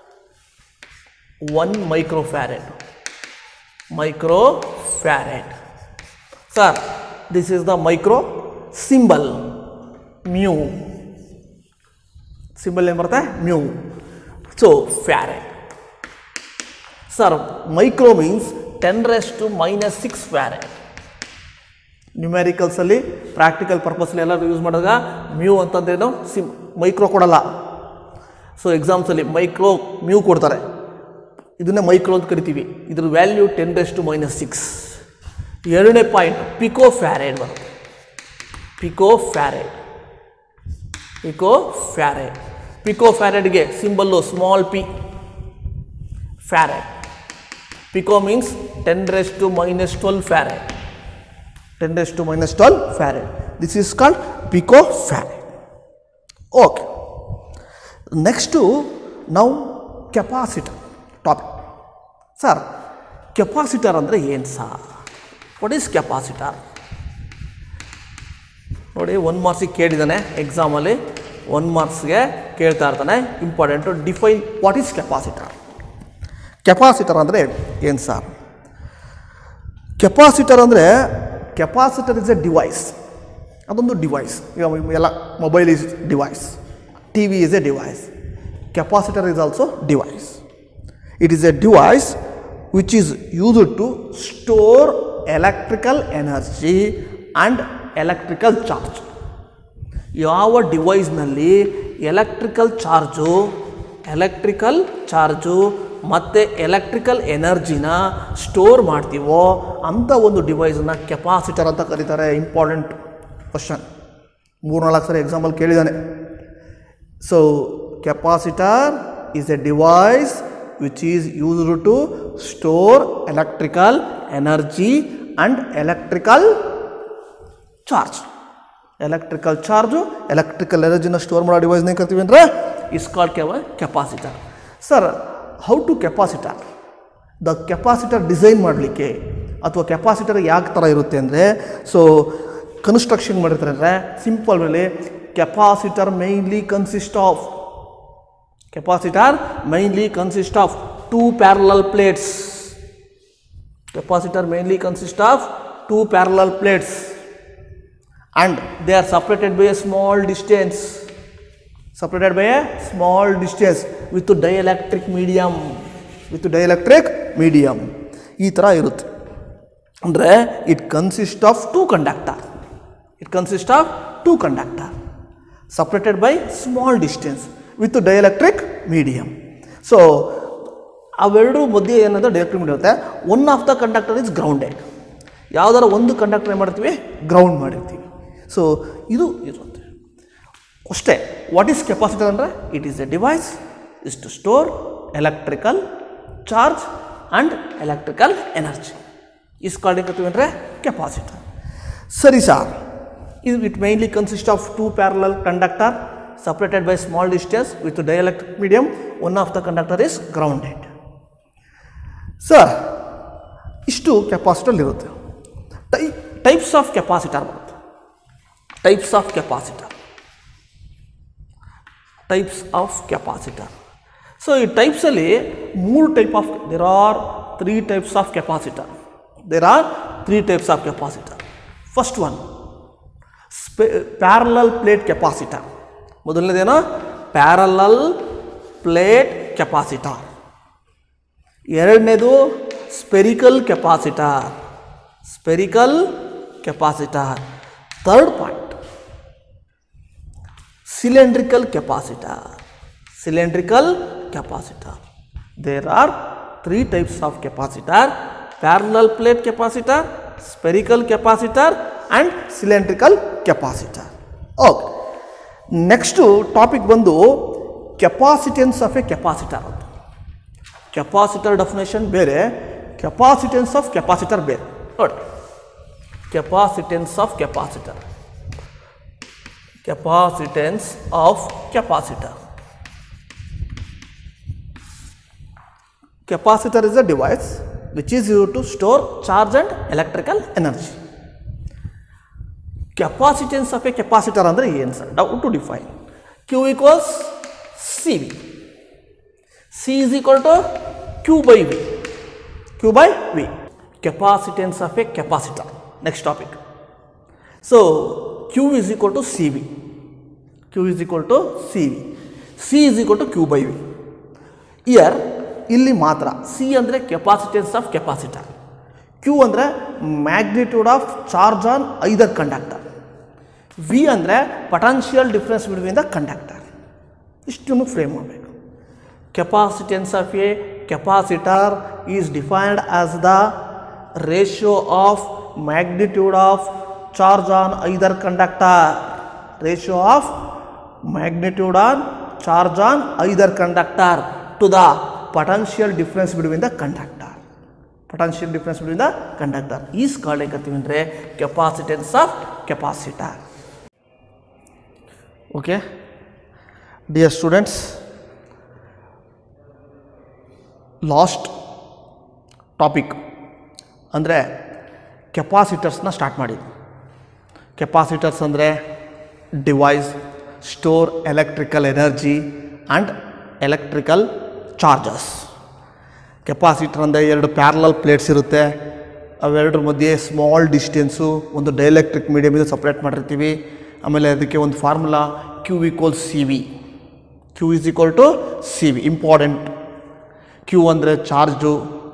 one micro farad micro farad sir this is the micro symbol mu symbol ಏನು ಬರುತ್ತೆ mu so farad sir micro means ten raise to minus six farad ನ್ಯೂಮ್ಯಾರಿಕಲ್ಸಲ್ಲಿ ಪ್ರಾಕ್ಟಿಕಲ್ ಪರ್ಪಸ್ಲಿ ಎಲ್ಲರೂ use ಮಾಡಿದಾಗ mu ಅಂತಂದೇನು ಸಿಮ್ ಮೈಕ್ರೋ ಕೊಡಲ್ಲ so ಎಕ್ಸಾಮ್ಸಲ್ಲಿ ಮೈಕ್ರೋ ಮ್ಯೂ ಕೊಡ್ತಾರೆ ಇದನ್ನೇ ಮೈಕ್ರೋ ಅಂತ ಕರಿತೀವಿ ಇದ್ರ value ten raise to minus six ಎರಡನೇ ಪಾಯಿಂಟ್ ಪಿಕೋ ಫ್ಯಾರೆಡ್ ಬರುತ್ತೆ pico farad pico farad pico ಫ್ಯಾರೆಡ್ಗೆ symbol small P farad pico means ten raise to minus twelve farad ten raise to minus twelve farad this is called pico ಫ್ಯಾನ್ okay next ನಾವು capacitor topic sir capacitor ಅಂದರೆ ಏನು sir what is capacitor ನೋಡಿ one ಮಾರ್ಕ್ಸಿಗೆ ಕೇಳಿದ್ದಾನೆ ಎಕ್ಸಾಮಲ್ಲಿ one ಮಾರ್ಕ್ಸ್ಗೆ ಕೇಳ್ತಾ ಇರ್ತಾನೆ important define what is capacitor capacitor ಅಂದರೆ ಏನು ಸರ್ ಕೆಪಾಸಿಟರ್ ಅಂದರೆ ಕೆಪಾಸಿಟರ್ ಇಸ್ ಎ ಡಿವೈಸ್ ಅದೊಂದು ಡಿವೈಸ್ ಈಗ ಎಲ್ಲ mobile is device T V is a device capacitor is also device it is a device which is used to store electrical energy and electrical charge ಯಾವ ಡಿವೈಸ್ನಲ್ಲಿ electrical charge electrical charge ಮತ್ತು electrical ಎನರ್ಜಿನ store ಮಾಡ್ತೀವೋ ಅಂಥ ಒಂದು ಡಿವೈಸನ್ನ capacitor ಅಂತ ಕರೀತಾರೆ important question ಮೂರ್ನಾಲ್ಕು ಸರಿ ಎಕ್ಸಾಂಪಲ್ ಕೇಳಿದ್ದಾನೆ so capacitor is a device which is used to store electrical energy and electrical charge electrical charge electrical ಎನರ್ಜಿನ ಸ್ಟೋರ್ ಮಾಡೋ ಡಿವೈಸ್ನ ಕರಿತೀವಿ ಅಂದರೆ ಇಸ್ ಕಾಲ್ಡ್ ಕೆವ capacitor sir how to capacitor the capacitor design ಮಾಡಲಿಕ್ಕೆ ಅಥವಾ ಕೆಪಾಸಿಟರ್ ಯಾಕೆ ಥರ ಇರುತ್ತೆ ಅಂದರೆ ಸೊ ಕನ್ಸ್ಟ್ರಕ್ಷನ್ ಮಾಡಿರ್ತಾರೆ ಅಂದರೆ ಸಿಂಪಲ್ ವೇಲಿ capacitor mainly consist of capacitor mainly consist of two parallel plates capacitor mainly consist of two parallel plates and they are separated by a small distance separated by a small distance with dielectric medium with dielectric medium ಈ ಥರ ಇರುತ್ತೆ ಅಂದರೆ it consist of two conductor it consist of two conductor separated by small distance with dielectric medium so ಅವೆರಡು ಮಧ್ಯೆ ಏನಂದ್ರೆ dielectric medium ಇರುತ್ತೆ one of the conductor is grounded ಯಾವ್ದಾರ ಒಂದು ಕಂಡಕ್ಟರ್ ಏನು ಮಾಡ್ತೀವಿ ಗ್ರೌಂಡ್ ಮಾಡಿರ್ತೀವಿ ಸೊ ಇದು ಇರುತ್ತೆ ಅಷ್ಟೇ ವಾಟ್ ಈಸ್ ಕೆಪಾಸಿಟರ್ ಅಂದರೆ it is a device is to store electrical charge and electrical energy is called ಏನ್ಕತ್ತೀವಿ ಅಂದರೆ ಕೆಪಾಸಿಟರ್ ಸರಿ ಸಾರ್ ಇದು it mainly consist of two parallel conductor separated by small distance with dielectric medium one of the conductor is grounded sir ಇಷ್ಟು capacitor ಇರುತ್ತೆ ಟೈ types of capacitor ಬರುತ್ತೆ types of capacitor types of capacitor so ಈ ಟೈಪ್ಸಲ್ಲಿ ಮೂರು type of there are three types of capacitor there are three types of capacitor first one ಸ್ಪೆ parallel plate capacitor ಮೊದಲನೇದೇನೋ parallel plate capacitor ಎರಡನೇದು spherical capacitor spherical capacitor third point cylindrical capacitor cylindrical capacitor there are three types of capacitor parallel plate capacitor spherical capacitor and cylindrical capacitor okay next topic ಬಂದು capacitance of a capacitor ಅಂತ capacitor definition ಬೇರೆ capacitance of capacitor ಬೇರೆ ನೋಡಿ capacitance of capacitor capacitance of capacitor. Capacitor is a device which is used to store charge and electrical energy. Capacitance of a capacitor ಅಂದರೆ ಏನು sir doubt to define Q equals C V C is equal to Q by V Q by V capacitance of a capacitor next topic so Q is equal to CV. Q is equal to CV. C is equal to Q by V. Here ಇಲ್ಲಿ ಮಾತ್ರ C ಅಂದರೆ capacitance of capacitor Q ಅಂದರೆ magnitude of charge on either conductor V ಅಂದರೆ potential difference between the conductor ಇಷ್ಟನ್ನು frame ಮಾಡಬೇಕು capacitance of a capacitor is defined as the ratio of magnitude of charge on either conductor ratio of magnitude on charge on either conductor to the potential difference between the conductor potential difference between the conductor is called ಏಕತ್ತೀವಿ ಅಂದರೆ capacitance of capacitor okay dear students last topic ಅಂದರೆ ಕೆಪಾಸಿಟರ್ಸ್ನ start ಮಾಡಿ capacitors ಅಂದರೆ device store electrical energy and electrical charges capacitor ಅಂದರೆ ಎರಡು parallel plates ಇರುತ್ತೆ ಅವೆರಡರ ಮಧ್ಯೆ ಸ್ಮಾಲ್ ಡಿಸ್ಟೆನ್ಸು ಒಂದು ಡೈಎಲೆಕ್ಟ್ರಿಕ್ ಮೀಡಿಯಮ್ ಇದು ಸಪ್ರೇಟ್ ಮಾಡಿರ್ತೀವಿ ಆಮೇಲೆ ಅದಕ್ಕೆ ಒಂದು formula Q equal C V Q is equal to C V important Q ಅಂದರೆ ಚಾರ್ಜು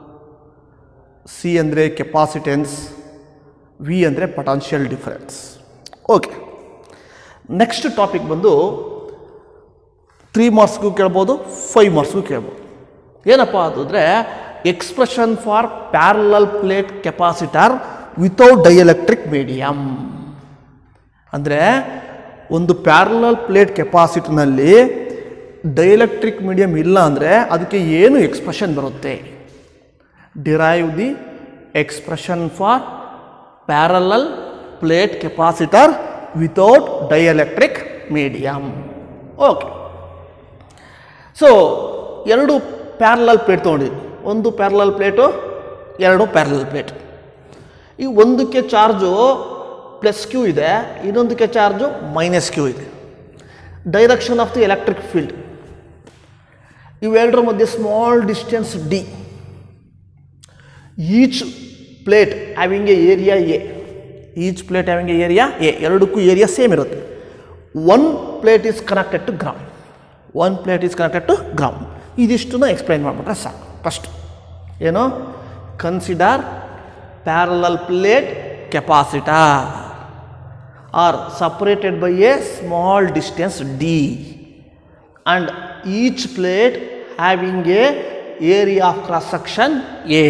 ಸಿ ಅಂದರೆ ಕೆಪಾಸಿಟೆನ್ಸ್ ವಿ ಅಂದರೆ potential difference okay next topic ಬಂದು ತ್ರೀ ಮಾರ್ಕ್ಸ್ಗೂ ಕೇಳ್ಬೋದು ಫೈವ್ ಮಾರ್ಕ್ಸ್ಗೂ ಕೇಳ್ಬೋದು ಏನಪ್ಪ ಅದು ಅಂದರೆ expression for parallel plate capacitor without dielectric medium ಅಂದರೆ ಒಂದು ಪ್ಯಾರಲಲ್ ಪ್ಲೇಟ್ ಕೆಪಾಸಿಟರ್ನಲ್ಲಿ ಡೈಎಲೆಕ್ಟ್ರಿಕ್ ಮೀಡಿಯಮ್ ಇಲ್ಲ ಅಂದರೆ ಅದಕ್ಕೆ ಏನು ಎಕ್ಸ್ಪ್ರೆಷನ್ ಬರುತ್ತೆ derive the expression for parallel plate capacitor without dielectric medium okay so ಎರಡು ಪ್ಯಾರಲಲ್ ಪ್ಲೇಟ್ ತೊಗೊಂಡಿದ್ವಿ ಒಂದು ಪ್ಯಾರಲಲ್ ಪ್ಲೇಟು ಎರಡು ಪ್ಯಾರಲಲ್ ಪ್ಲೇಟ್ ಈ ಒಂದಕ್ಕೆ ಚಾರ್ಜು ಪ್ಲಸ್ ಕ್ಯೂ ಇದೆ ಇನ್ನೊಂದಕ್ಕೆ ಚಾರ್ಜು ಮೈನಸ್ ಕ್ಯೂ ಇದೆ direction of the electric field ಇವೆರಡರ ಮಧ್ಯೆ small distance D each plate having a area A each plate having a area A ಎರಡಕ್ಕೂ ಏರಿಯಾ ಸೇಮ್ ಇರುತ್ತೆ one plate is connected to ground one plate is connected to ground ಇದಿಷ್ಟನ್ನು explain ಮಾಡಿಬಿಟ್ರೆ ಸಾಕು first ಏನು consider parallel plate capacitor are separated by a small distance D and each plate having a area of cross section A.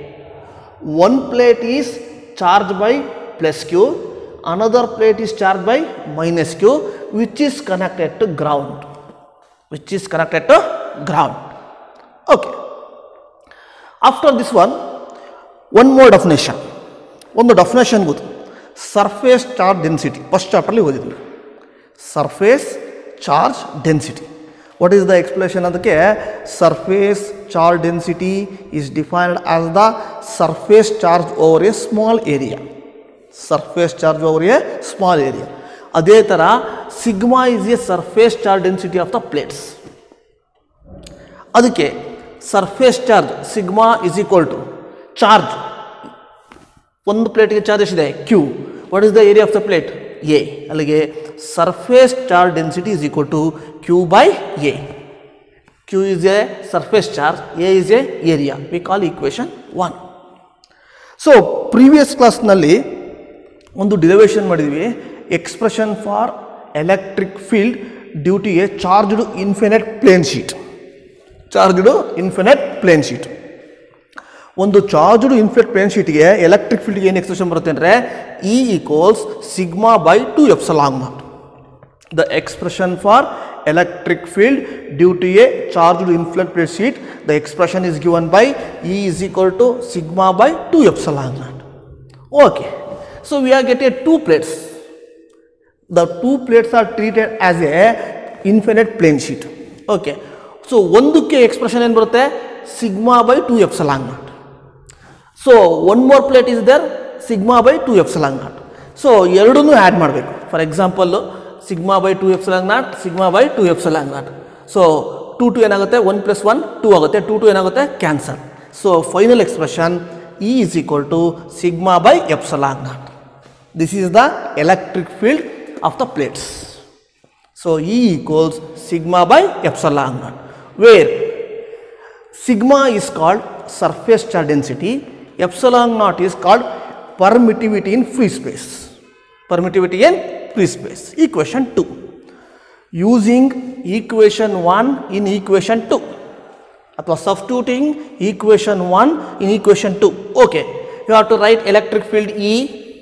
One plate is charged by plus Q, another plate is charged by minus Q, which is connected to ground. Which is connected to ground. Okay. After this one, one more definition. ಒಂದು definition ಗೊತ್ತು surface charge density first ಚಾಪ್ಟರ್ಲಿ ಓದಿದ್ವಿ surface charge density what is the explanation ಅದಕ್ಕೆ surface charge density is defined as the surface charge over a small area surface charge over a small area ಅದೇ ಥರ sigma is a surface charge density of the plates ಅದಕ್ಕೆ surface charge sigma is equal to charge ಒಂದು ಪ್ಲೇಟ್ಗೆ charge ಎಷ್ಟಿದೆ Q what is the area of the plate A ಅಲ್ಲಿಗೆ surface charge density is equal to Q by A Q is a surface charge A is a area we call equation one so previous ಕ್ಲಾಸ್ನಲ್ಲಿ ಒಂದು derivation ಮಾಡಿದ್ವಿ expression for electric field due to a charged infinite plane sheet charged infinite plane sheet ಒಂದು charged infinite plane ಶೀಟ್ಗೆ electric ಫೀಲ್ಡ್ಗೆ ಏನು expression ಬರುತ್ತೆ ಅಂದರೆ E equals sigma by two epsilon naught the expression for electric field due to a charged infinite plate sheet the expression is given by E is equal to sigma by two epsilon naught okay so we are get a two plates the two plates are treated as a infinite plane sheet okay so ಒಂದಕ್ಕೆ expression ಏನು ಬರುತ್ತೆ sigma by two epsilon naught so one more plate is there sigma by two epsilon naught so ಎರಡನ್ನೂ add ಮಾಡಬೇಕು for example sigma by two epsilon naught sigma by two epsilon naught so two two ಏನಾಗುತ್ತೆ one plus one two ಆಗುತ್ತೆ two two ಏನಾಗುತ್ತೆ cancel so final expression E is equal to sigma by epsilon naught this is the electric field of the plates so e equals sigma by epsilon naught where sigma is called surface charge density epsilon naught is called permittivity in free space permittivity in free space equation 2 using equation 1 in equation 2 ಅಥವಾ substituting equation one in equation two okay you have to write electric field E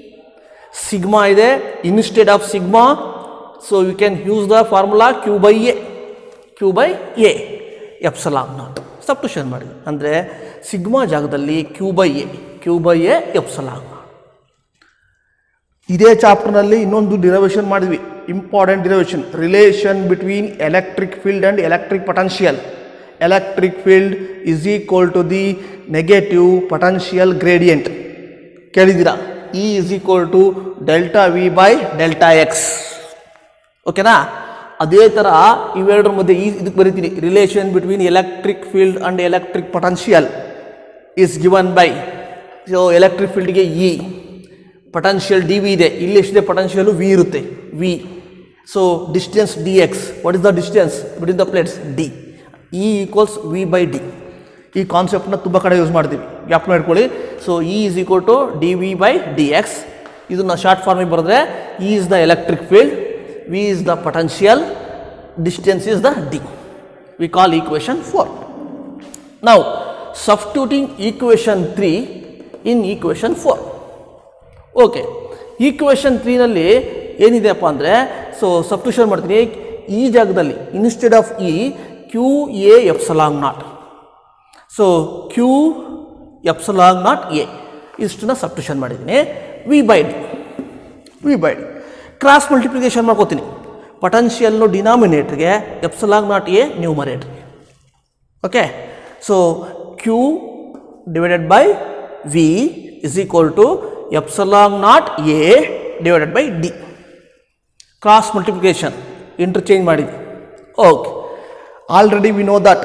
sigma ಇದೆ instead of sigma so you can use the formula Q by A Q by A epsilon naught substitution ಮಾಡಿ ಅಂದರೆ sigma ಜಾಗದಲ್ಲಿ Q by A Q by A epsilon naught ಇದೇ ಚಾಪ್ಟರ್ನಲ್ಲಿ ಇನ್ನೊಂದು derivation ಮಾಡಿದ್ವಿ important derivation relation between electric field and electric potential electric field is equal to the negative potential gradient ಕೇಳಿದ್ದೀರಾ E is equal to delta V by delta X ಓಕೆನಾ ಅದೇ ಥರ ಇವೆರಡರ ಮಧ್ಯೆ ಈ ಇದಕ್ಕೆ ಬರೀತೀನಿ relation between electric field and electric potential is given by so electric ಫೀಲ್ಡ್ಗೆ ಇ ಪೊಟೆನ್ಷಿಯಲ್ ಡಿ ವಿ ಇದೆ ಇಲ್ಲಿ ಎಷ್ಟಿದೆ ಪೊಟೆನ್ಷಿಯಲು ವಿ ಇರುತ್ತೆ V so distance D X what is the distance between the plates D E equals V by D ಈ ಕಾನ್ಸೆಪ್ಟ್ನ ತುಂಬ ಕಡೆ use ಮಾಡ್ತೀವಿ ಗ್ಯಾಪ್ ಮಾಡ್ಕೊಳ್ಳಿ so E is equal to D V by D X ಇದನ್ನು short ಫಾರ್ಮಿಗೆ ಬರೆದ್ರೆ E is the electric field V is the potential distance is the D V call equation four ನಾವು substituting equation three in equation four okay equation ತ್ರೀನಲ್ಲಿ ಏನಿದೆಯಪ್ಪ ಅಂದರೆ so substitution ಮಾಡ್ತೀನಿ ಈ ಜಾಗದಲ್ಲಿ instead of E Q A epsilon naught so Q epsilon naught A ಇಷ್ಟನ್ನ substitution ಮಾಡಿದ್ದೀನಿ V by D V by D cross multiplication ಮಾಡ್ಕೋತೀನಿ ಪೊಟೆನ್ಷಿಯಲ್ನು ಡಿನಾಮಿನೇಟ್ರಿಗೆ ಎಪ್ಸಲಾಂಗ್ ನಾಟ್ ಎ ನ್ಯೂಮರೇಟ್ರಿಗೆ okay so Q divided by V is equal to epsilon naught A divided by D cross multiplication interchange ಮಾಡಿದ್ವಿ okay already we know that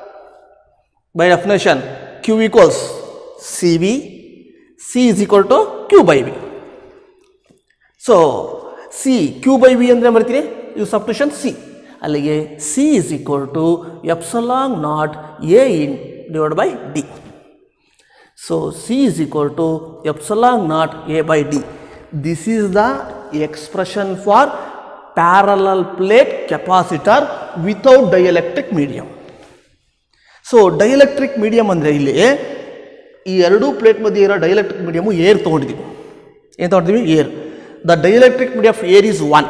by definition q equals cv c is equal to q by v so C Q by V ಅಂದರೆ ಬರ್ತೀನಿ ಇದು substitution C ಅಲ್ಲಿಗೆ C is equal to epsilon naught A in divide by D so C is equal to epsilon naught A by D this is the expression for parallel plate capacitor without dielectric medium so dielectric medium ಅಂದರೆ ಇಲ್ಲಿ ಈ ಎರಡೂ plate ಮಧ್ಯೆ ಇರೋ dielectric medium air ತೊಗೊಂಡಿದ್ದೀವಿ ಏನು ತೊಗೊಂಡಿದ್ದೀವಿ air the dielectric medium of air is one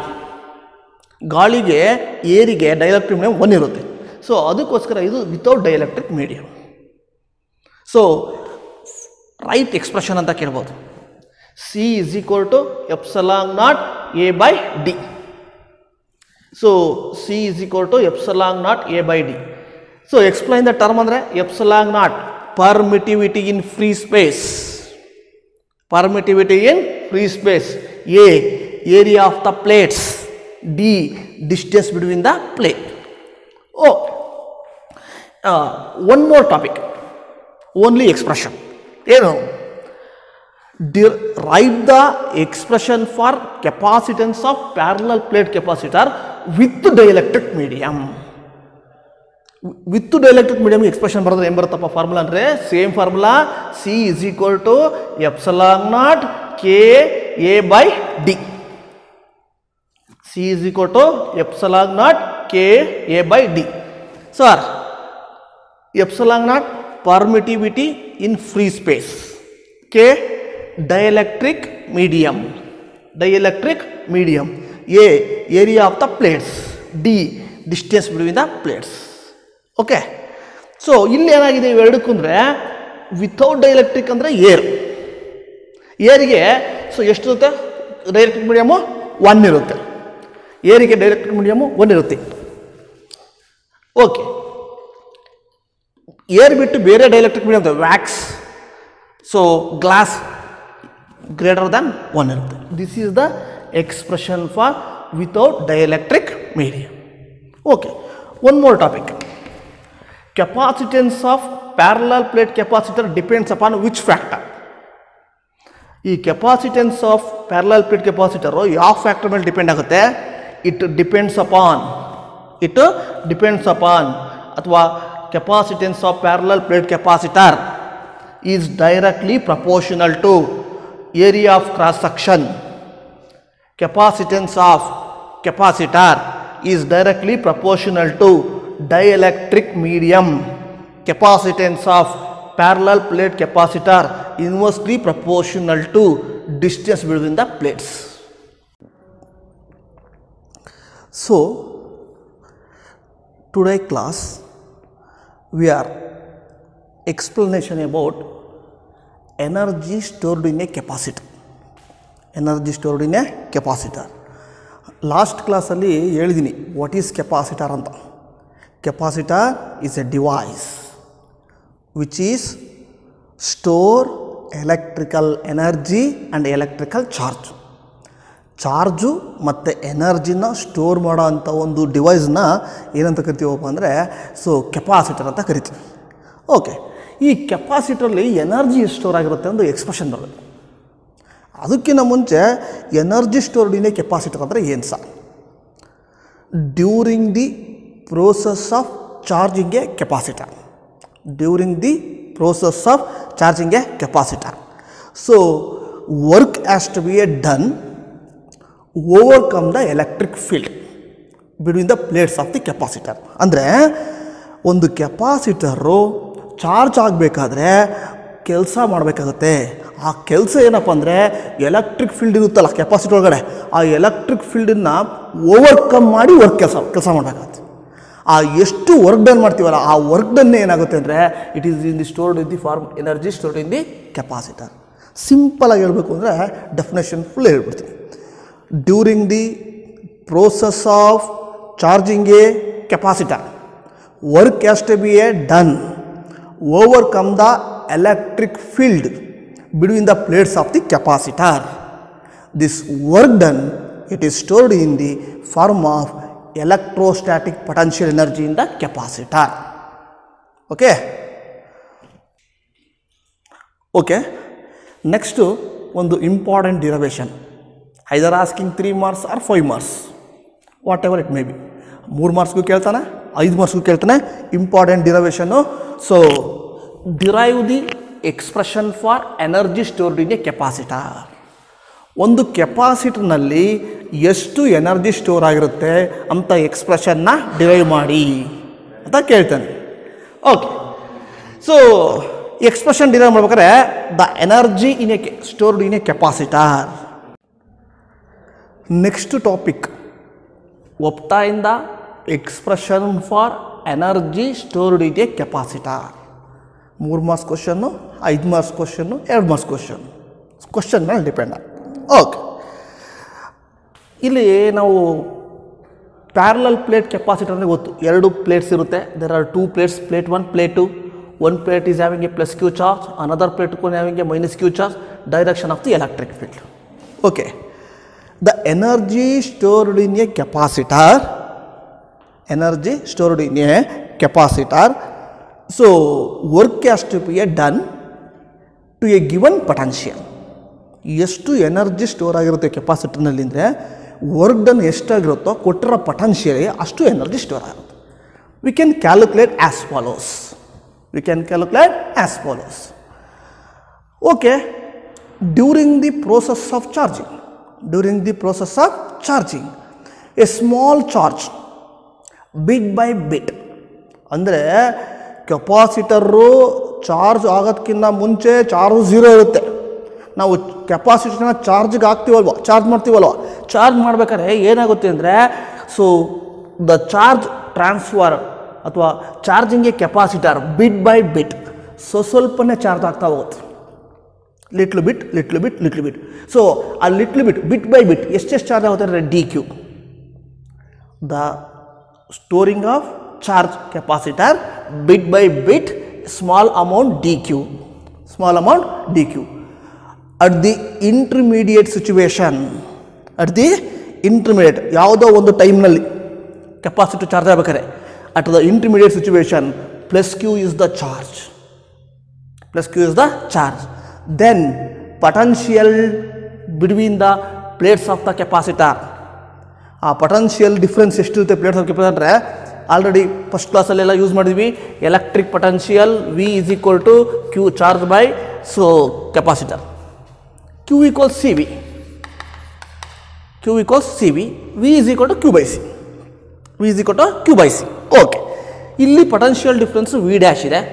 ಗಾಳಿಗೆ ಏರಿಗೆ ಡೈಎಲೆಕ್ಟ್ರಿಕ್ ಮೀಡಿಯಮ್ ಒನ್ ಇರುತ್ತೆ ಸೊ ಅದಕ್ಕೋಸ್ಕರ ಇದು without dielectric medium so write expression ಅಂತ ಕೇಳ್ಬೋದು C is equal to epsilon naught A by D so C is equal to epsilon naught A by D so explain the term ಅಂದರೆ epsilon naught permittivity in free space permittivity in free space A area of the plates D distance between the plate oh one more topic only expression ಏನು ಡಿ- write the expression for capacitance of parallel plate capacitor with dielectric medium with dielectric medium expression ಬರೋದ್ರೆ ಏನು ಬರುತ್ತಪ್ಪ formula ಅಂದರೆ same formula C is equal to epsilon naught K A by D C is equal to epsilon naught K A by D sir epsilon naught permittivity in free space K dielectric medium dielectric medium A area of the plates D distance between the plates okay so ಇಲ್ಲಿ ಏನಾಗಿದೆ ಇವೆರಡಕ್ಕೂ ಅಂದರೆ without dielectric ಅಂದರೆ air ಏರಿಗೆ so ಎಷ್ಟಿರುತ್ತೆ ಡೈರೆಕ್ಟ್ರಿಕ್ medium one ಇರುತ್ತೆ ಏರಿಗೆ dielectric medium one ಇರುತ್ತೆ ಓಕೆ ಏರ್ ಬಿಟ್ಟು ಬೇರೆ dielectric medium wax so glass greater than one ಇರುತ್ತೆ this is the expression for without dielectric medium okay one more topic capacitance of parallel plate capacitor depends upon which factor ಈ capacitance of parallel plate capacitor ಯಾವ factor ಮೇಲೆ depend ಆಗುತ್ತೆ it depends upon it depends upon ಅಥವಾ capacitance of parallel plate capacitor is directly proportional to area of cross section capacitance of capacitor is directly proportional to dielectric medium capacitance of parallel plate capacitor inversely proportional to distance between the plates so today class we are explanation about energy stored in a capacitor energy stored in a capacitor last ಕ್ಲಾಸಲ್ಲಿ ಹೇಳಿದ್ದೀನಿ what is capacitor ಅಂತ capacitor is a device which is store electrical energy and electrical charge charge ಮತ್ತು ಎನರ್ಜಿನ store ಮಾಡೋ ಅಂಥ ಒಂದು ಡಿವೈಸ್ನ ಏನಂತ ಕರಿತೀವಪ್ಪ ಅಂದರೆ ಸೊ ಕೆಪಾಸಿಟರ್ ಅಂತ ಕರಿತೀವಿ ಓಕೆ ಈ ಕೆಪಾಸಿಟ್ರಲ್ಲಿ ಎನರ್ಜಿ ಸ್ಟೋರ್ ಆಗಿರುತ್ತೆ ಒಂದು ಎಕ್ಸ್ಪ್ರೆಷನ್ ಬರುತ್ತೆ ಅದಕ್ಕಿಂತ ಮುಂಚೆ energy stored in a capacitor ಅಂದರೆ ಏನು sir during the process of charging a capacitor during the process of charging a capacitor so work has to be a done overcome the electric field between the plates of the capacitor ಅಂದರೆ ಒಂದು capacitor charge ಆಗಬೇಕಾದ್ರೆ ಕೆಲಸ ಮಾಡಬೇಕಾಗುತ್ತೆ ಆ ಕೆಲಸ ಏನಪ್ಪ ಅಂದರೆ electric field ಇರುತ್ತಲ್ಲ ಕೆಪಾಸಿಟಿ ಒಳಗಡೆ ಆ ಎಲೆಕ್ಟ್ರಿಕ್ ಫೀಲ್ಡನ್ನು ಓವರ್ಕಮ್ ಮಾಡಿ ವರ್ಕ್ ಕೆಲಸ ಕೆಲಸ ಮಾಡಬೇಕಾಗುತ್ತೆ ಆ ಎಷ್ಟು ವರ್ಕ್ ಡನ್ ಮಾಡ್ತೀವಲ್ಲ ಆ ವರ್ಕ್ ಡನ್ನೇ ಏನಾಗುತ್ತೆ ಅಂದರೆ it is in the stored in the form energy stored in the capacitor ಸಿಂಪಲಾಗಿ ಹೇಳಬೇಕು ಅಂದರೆ ಡೆಫಿನೇಷನ್ ಫುಲ್ ಹೇಳ್ಬಿಡ್ತೀನಿ during the process of charging a capacitor work has to be a done overcome the electric field between the plates of the capacitor this work done it is stored in the form of electrostatic potential energy in the capacitor okay okay next ಒಂದು important derivation either asking three marks or five marks whatever it may be ಮೂರು ಮಾರ್ಕ್ಸ್ಗೂ ಕೇಳ್ತಾನೆ ಐದು ಮಾರ್ಕ್ಸ್ಗೂ ಕೇಳ್ತಾನೆ important derivation so derive the expression for energy stored in a capacitor ಒಂದು ಕೆಪಾಸಿಟರ್ನಲ್ಲಿ ಎಷ್ಟು ಎನರ್ಜಿ ಸ್ಟೋರ್ ಆಗಿರುತ್ತೆ ಅಂತ ಎಕ್ಸ್ಪ್ರೆಷನ್ನ ಡಿರೈವ್ ಮಾಡಿ ಅಂತ ಕೇಳ್ತಾನೆ ಓಕೆ ಸೊ ಎಕ್ಸ್ಪ್ರೆಷನ್ ಡಿರೈವ್ ಮಾಡ್ಬೇಕಾದ್ರೆ the energy in a stored in a capacitor next topic obtain the expression for energy stored in a capacitor ಮೂರು ಮಾರ್ಕ್ಸ್ ಕ್ವಶನ್ನು ಐದು ಮಾರ್ಕ್ಸ್ ಕ್ವಶನ್ನು ಎರಡು ಮಾರ್ಕ್ಸ್ ಕ್ವಶನ್ ಕ್ವಶನ್ ಮೇಲೆ depend okay ಇಲ್ಲಿ ನಾವು parallel plate capacitor ಅಂದರೆ ಗೊತ್ತು ಎರಡು plates ಇರುತ್ತೆ there are two plates plate one plate two one plate is having a plus Q charge another plate ಕೊನ್ having a minus Q charge direction of the electric field okay the energy stored in a capacitor energy stored in a capacitor so work has to be a done to a given potential ಎಷ್ಟು energy store ಆಗಿರುತ್ತೆ ಕೆಪಾಸಿಟರ್ನಲ್ಲಿ ಅಂದರೆ work done ಎಷ್ಟಾಗಿರುತ್ತೋ ಕೊಟ್ಟಿರೋ ಪೊಟೆನ್ಷಿಯಲಿ ಅಷ್ಟು energy store ಆಗುತ್ತೆ we can calculate as follows we can calculate as follows okay during the process of charging during the process of charging a small charge bit by bit ಅಂದರೆ capacitor charge ಆಗೋದಕ್ಕಿಂತ ಮುಂಚೆ charge zero ಇರುತ್ತೆ ನಾವು ಕೆಪಾಸಿಟಿನ ಚಾರ್ಜ್ಗೆ ಹಾಕ್ತೀವಲ್ವ charge ಮಾಡ್ತೀವಲ್ವ charge ಮಾಡ್ಬೇಕಾದ್ರೆ ಏನಾಗುತ್ತೆ ಅಂದರೆ so the charge transfer ಅಥವಾ charging a capacitor bit by bit so ಸ್ವಲ್ಪನೇ ಚಾರ್ಜ್ ಆಗ್ತಾ ಹೋಗುತ್ತೆ little bit little bit little bit so ಆ little bit bit by bit ಎಷ್ಟೆಷ್ಟು ಚಾರ್ಜ್ ಆಗುತ್ತೆ ಅಂದರೆ D Q the storing of charge capacitor bit by bit small amount D Q small amount D Q at the intermediate situation at the intermediate ಯಾವುದೋ ಒಂದು ಟೈಮ್ನಲ್ಲಿ capacity charge ಆಗ್ಬೇಕಾದ್ರೆ at the intermediate situation plus Q is the charge plus Q is the charge then potential between the plates of the capacitor ಆ potential difference ಎಷ್ಟಿರುತ್ತೆ plates of capacitor ಅಂದರೆ already first ಕ್ಲಾಸಲ್ಲೆಲ್ಲ use ಮಾಡಿದ್ವಿ electric potential V is equal to Q charge by so capacitor Q equals C V Q equals C V V is equal to Q by C V is equal to Q by C okay ಇಲ್ಲಿ potential difference V dash ಇದೆ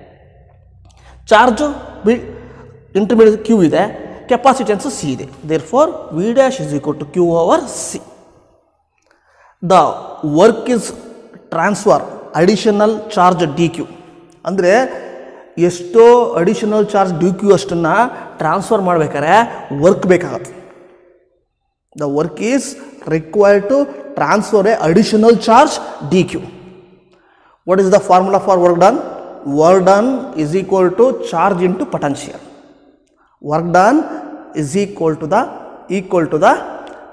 charge be intermediate Q ಇದೆ capacitance C ಇದೆ therefore V dash is equal to Q over C the work is transfer additional charge D Q ಅಂದರೆ ಎಷ್ಟೋ additional charge D Q ಅಷ್ಟನ್ನು transfer ಮಾಡ್ಬೇಕಾದ್ರೆ work ಬೇಕಾಗತ್ತೆ the work is required to transfer a additional charge dq. What is the formula for work done? Work done is equal to charge into potential. Work done is equal to the equal to the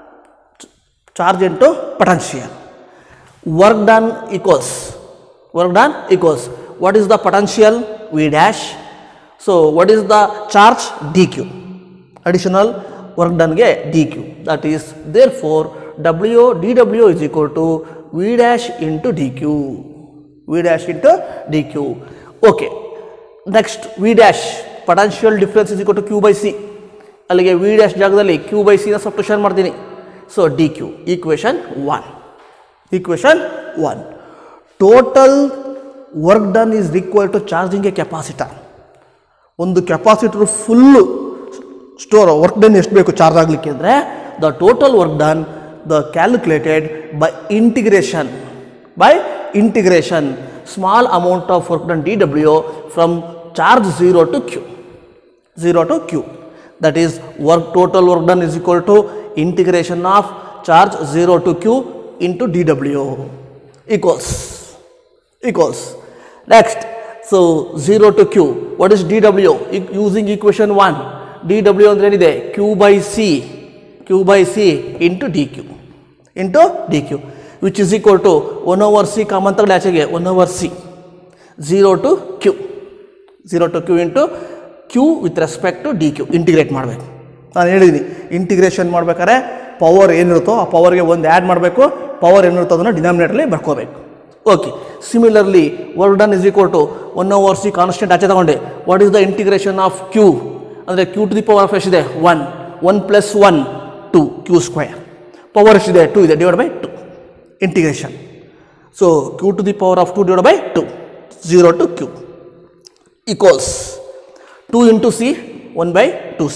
charge into potential. Work done equals work done equals what is the potential V dash. So what is the charge dq? Additional work done ಗೆ dq. That is therefore W dw is equal to V dash into dq. V dash into dq. Okay. Next V dash potential difference is equal to Q by C. ಅಲ್ಲಿಗೆ V dash ಜಾಗದಲ್ಲಿ Q by ಸಿನ substitution ಮಾಡ್ತೀನಿ so D Q equation one equation one total work done is equal to charging a capacitor ಒಂದು capacitor full store work done ಎಷ್ಟು ಬೇಕು charge ಆಗಲಿಕ್ಕೆ ಅಂದರೆ the total work done the calculated by integration by integration small amount of work done D W from charge zero to Q 0 to q that is work total work done is equal to integration of charge 0 to q into dw equals equals next so 0 to q what is dw E- using equation 1 dw ಅಂದ್ರೆ ಏನಿದೆ q by c q by c into dq into dq which is equal to 1 over c common ತಗೊಳ್ಳಿ ಆಚೆಗೆ 1 over c 0 to q 0 to q into Q with respect to D Q integrate ಮಾಡಬೇಕು ನಾನು ಹೇಳಿದ್ದೀನಿ integration ಮಾಡ್ಬೇಕಾದ್ರೆ power ಏನಿರುತ್ತೋ ಆ ಪವರ್ಗೆ ಒಂದು add ಮಾಡಬೇಕು power ಏನಿರುತ್ತೋ ಅದನ್ನು ಡಿನಾಮಿನೇಟ್ರಲ್ಲಿ ಬರ್ಕೋಬೇಕು okay similarly work done is equal to one over C constant ಆಚೆ ತಗೊಂಡೆ what is the integration of Q ಅಂದರೆ Q to the power of ಎಷ್ಟಿದೆ one one plus one two Q square power ಎಷ್ಟಿದೆ two ಇದೆ divide by two integration so Q to the power of two divide by two zero to Q equals 2 into c 1 by 2c.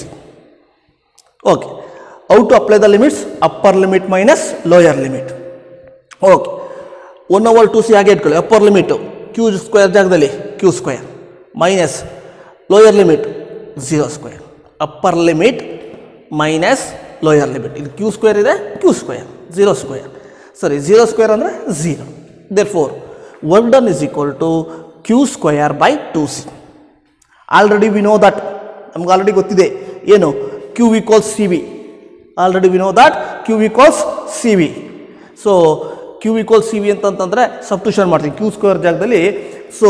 Okay. How to apply the limits? Upper limit minus lower limit. Okay one over two C ಹಾಗೆ ಇಟ್ಕೊಳ್ಳಿ upper limit Q square ಜಾಗದಲ್ಲಿ Q square minus lower limit zero square upper limit minus lower limit ಇಲ್ಲಿ Q square ಇದೆ Q square zero square ಸರಿ zero square ಅಂದರೆ zero therefore work done is equal to Q square by two C already we know that ನಮ್ಗೆ already ಗೊತ್ತಿದೆ ಏನು Q equals C V already we know that Q equals C V so Q equals C V ಅಂತಂತಂದರೆ substitution ಮಾಡ್ತೀವಿ Q square ಜಾಗದಲ್ಲಿ so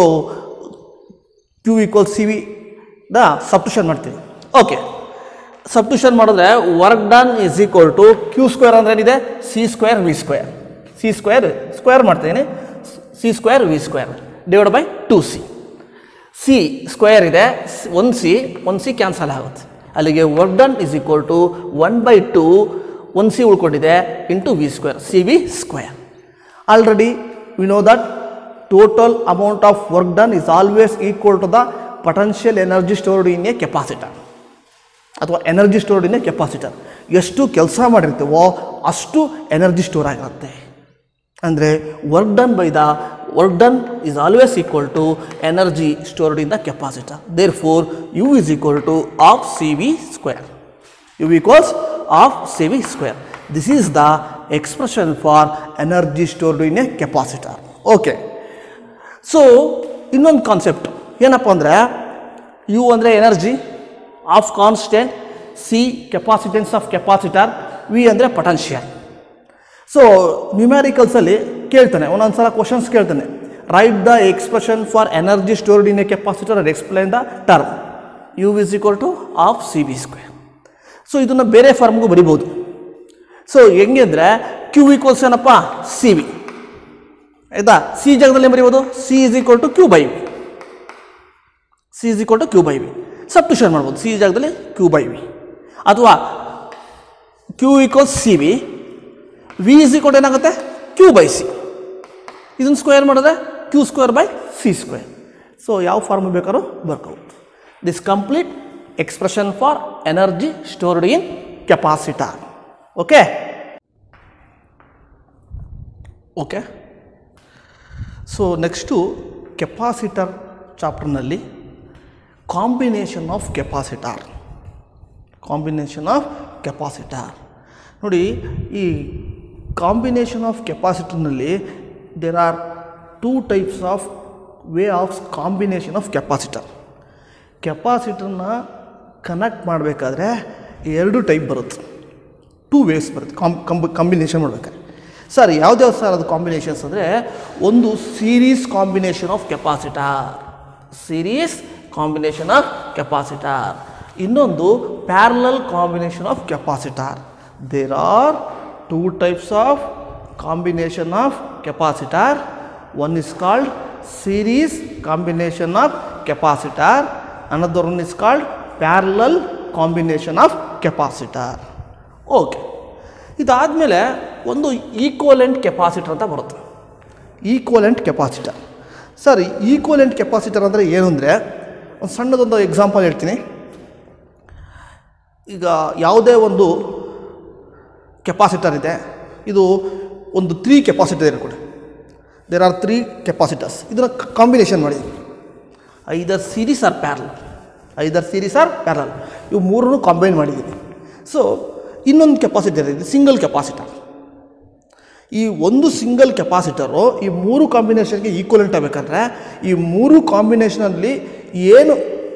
Q equal C V the substitution ಮಾಡ್ತೀವಿ okay substitution ಮಾಡಿದ್ರೆ work done is equal to Q square ಅಂದರೆ ಏನಿದೆ C square V square C square square ಮಾಡ್ತೀನಿ C square V square divide by two C C square ಇದೆ ಒಂದು C ಒಂದು C cancel ಆಗುತ್ತೆ ಅಲ್ಲಿಗೆ work done is equal to one by two ಒಂದು C ಉಳ್ಕೊಂಡಿದೆ into V square C V square already we know that total amount of work done is always equal to the potential energy stored in a capacitor ಅಥವಾ energy stored in a capacitor ಎಷ್ಟು ಕೆಲಸ ಮಾಡಿರ್ತೀವೋ ಅಷ್ಟು energy store ಆಗಿರುತ್ತೆ ಅಂದರೆ work done by the work done is always equal to energy stored in the capacitor therefore U is equal to half C V square U equals half C V square this is the expression for energy stored in a capacitor okay so ಇನ್ನೊಂದು concept ಏನಪ್ಪ ಅಂದರೆ U ಅಂದರೆ energy half constant C capacitance of capacitor V ಅಂದರೆ potential so ನ್ಯೂಮ್ಯಾರಿಕಲ್ಸಲ್ಲಿ ಕೇಳ್ತಾನೆ ಒಂದೊಂದು ಸಲ questions ಕೇಳ್ತಾನೆ write the expression for energy stored in a capacitor and explain the term U is equal to half C V square so ಇದನ್ನು ಬೇರೆ ಫಾರ್ಮ್ಗೂ ಬರಿಬೋದು ಸೊ ಹೆಂಗೆ ಅಂದರೆ ಕ್ಯೂ ಈಕ್ವಲ್ಸ್ ಏನಪ್ಪ ಸಿ ವಿ ಆಯಿತಾ ಸಿ ಜಾಗದಲ್ಲಿ ಬರೀಬೋದು C is equal to Q by V C is equal to Q by V substitution ಮಾಡ್ಬೋದು ಸಿ ಜಾಗದಲ್ಲಿ ಕ್ಯೂ ಬೈ ವಿ ಅಥವಾ Q equals C V V is equal ಏನಾಗುತ್ತೆ Q by C ಇದನ್ನು square ಮಾಡಿದ್ರೆ Q square by C square so ಯಾವ form ಬೇಕಾದ್ರೂ ಬರ್ಕೋಬೋದು this complete expression for energy stored in capacitor okay okay so next capacitor ಚಾಪ್ಟರ್ನಲ್ಲಿ combination of capacitor combination of capacitor ನೋಡಿ ಈ combination of ಕೆಪಾಸಿಟರ್ನಲ್ಲಿ there are two types of way of combination of capacitor ಕೆಪಾಸಿಟರ್ನ connect ಮಾಡಬೇಕಾದ್ರೆ ಎರಡು type ಬರುತ್ತೆ two ways ಬರುತ್ತೆ ಕಾಮ್ ಕಂಬ್ ಕಾಂಬಿನೇಷನ್ ಮಾಡ್ಬೇಕಾದ್ರೆ ಸರ್ ಯಾವ್ದ್ಯಾವ್ದು ಸರ್ ಅದು ಕಾಂಬಿನೇಷನ್ಸ್ ಅಂದರೆ ಒಂದು series combination of capacitor series combination of capacitor ಇನ್ನೊಂದು parallel combination of capacitor there are two types of combination of capacitor one is called series combination of capacitor another one is called parallel combination of capacitor okay ಇದಾದಮೇಲೆ ಒಂದು equivalent capacitor ಅಂತ ಬರುತ್ತೆ equivalent capacitor sir equivalent capacitor ಅಂದರೆ ಏನು ಅಂದರೆ ಒಂದು ಸಣ್ಣದೊಂದು example ಹೇಳ್ತೀನಿ ಈಗ ಯಾವುದೇ ಒಂದು ಕೆಪಾಸಿಟರ್ ಇದೆ ಇದು ಒಂದು ತ್ರೀ ಕೆಪಾಸಿಟರ್ ಇದೆ ಕೊಡಿ ದೇರ್ ಆರ್ ತ್ರೀ ಕೆಪಾಸಿಟರ್ಸ್ ಇದನ್ನು ಕಾಂಬಿನೇಷನ್ ಮಾಡಿ either series or parallel either series or parallel ಇವು ಮೂರನ್ನು ಕಾಂಬೈನ್ ಮಾಡಿದ್ದೀನಿ ಸೊ ಇನ್ನೊಂದು ಕೆಪಾಸಿಟರ್ ಇದೆ ಸಿಂಗಲ್ ಕೆಪಾಸಿಟರ್ ಈ ಒಂದು ಸಿಂಗಲ್ ಕೆಪಾಸಿಟರು ಈ ಮೂರು ಕಾಂಬಿನೇಷನ್ಗೆ ಈಕ್ವಲೆಂಟ್ ಆಗಬೇಕಂದ್ರೆ ಈ ಮೂರು ಕಾಂಬಿನೇಷನಲ್ಲಿ ಏನು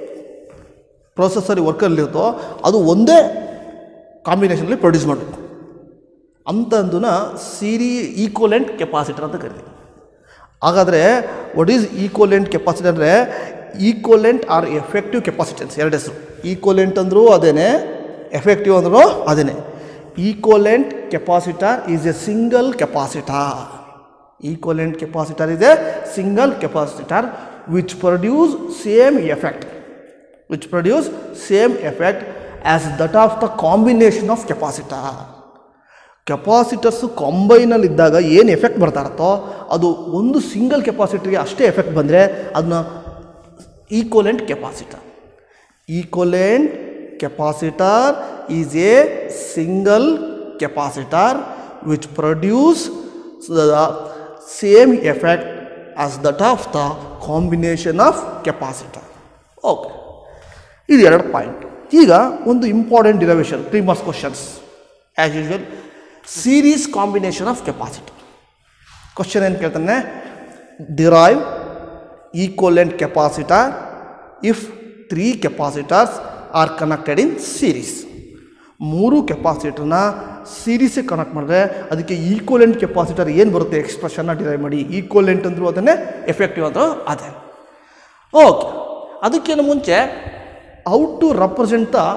ಪ್ರೊಸೆಸರ್ ವರ್ಕಲ್ಲಿರುತ್ತೋ ಅದು ಒಂದೇ ಕಾಂಬಿನೇಷನಲ್ಲಿ ಪ್ರೊಡ್ಯೂಸ್ ಮಾಡಬೇಕು ಅಂತಂದನ್ನ ಸೀರಿ ಈಕ್ವಲೆಂಟ್ ಕೆಪಾಸಿಟರ್ ಅಂತ ಕರಿತೀವಿ ಹಾಗಾದರೆ ವಾಟ್ ಈಸ್ ಈಕ್ವಲೆಂಟ್ ಕೆಪಾಸಿಟರ್ ಅಂದರೆ ಈಕ್ವಲೆಂಟ್ ಆರ್ ಎಫೆಕ್ಟಿವ್ ಕೆಪಾಸಿಟೆನ್ಸ್ ಎರಡು ಹೆಸರು ಈಕ್ವಲೆಂಟ್ ಅಂದರೂ ಅದೇನೆ ಎಫೆಕ್ಟಿವ್ ಅಂದರೂ ಅದೇನೆ equivalent capacitor is a single capacitor equivalent capacitor is a single capacitor which produce same effect which produce same effect as that of the combination of capacitor capacitors ಕಂಬೈನಲ್ಲಿ ಇದ್ದಾಗ ಏನು effect ಬರ್ತಾ ಇರುತ್ತೋ ಅದು ಒಂದು ಸಿಂಗಲ್ ಕೆಪಾಸಿಟರ್ಗೆ ಅಷ್ಟೇ ಎಫೆಕ್ಟ್ ಬಂದರೆ ಅದನ್ನ equivalent capacitor equivalent capacitor is a single capacitor which produce the same effect as that of the combination of capacitor okay ಇದು ಎರಡು ಪಾಯಿಂಟ್ ಈಗ ಒಂದು important derivation three marks questions as usual series combination of capacitor question ಏನು ಕೇಳ್ತಾನೆ derive equivalent capacitor if three capacitors are connected in series ಮೂರು ಕೆಪಾಸಿಟರ್ನ ಸೀರೀಸಿಗೆ connect ಮಾಡಿದ್ರೆ ಅದಕ್ಕೆ ಈಕ್ವಲೆಂಟ್ ಕೆಪಾಸಿಟರ್ ಏನು ಬರುತ್ತೆ ಎಕ್ಸ್ಪ್ರೆಷನ್ನ ಡಿರೈವ್ ಮಾಡಿ ಈಕ್ವಲೆಂಟ್ ಅಂದರೂ ಅದನ್ನೇ ಎಫೆಕ್ಟಿವ್ ಅಂದರೂ ಅದೇ ಓಕೆ ಅದಕ್ಕಿಂತ ಮುಂಚೆ how to represent the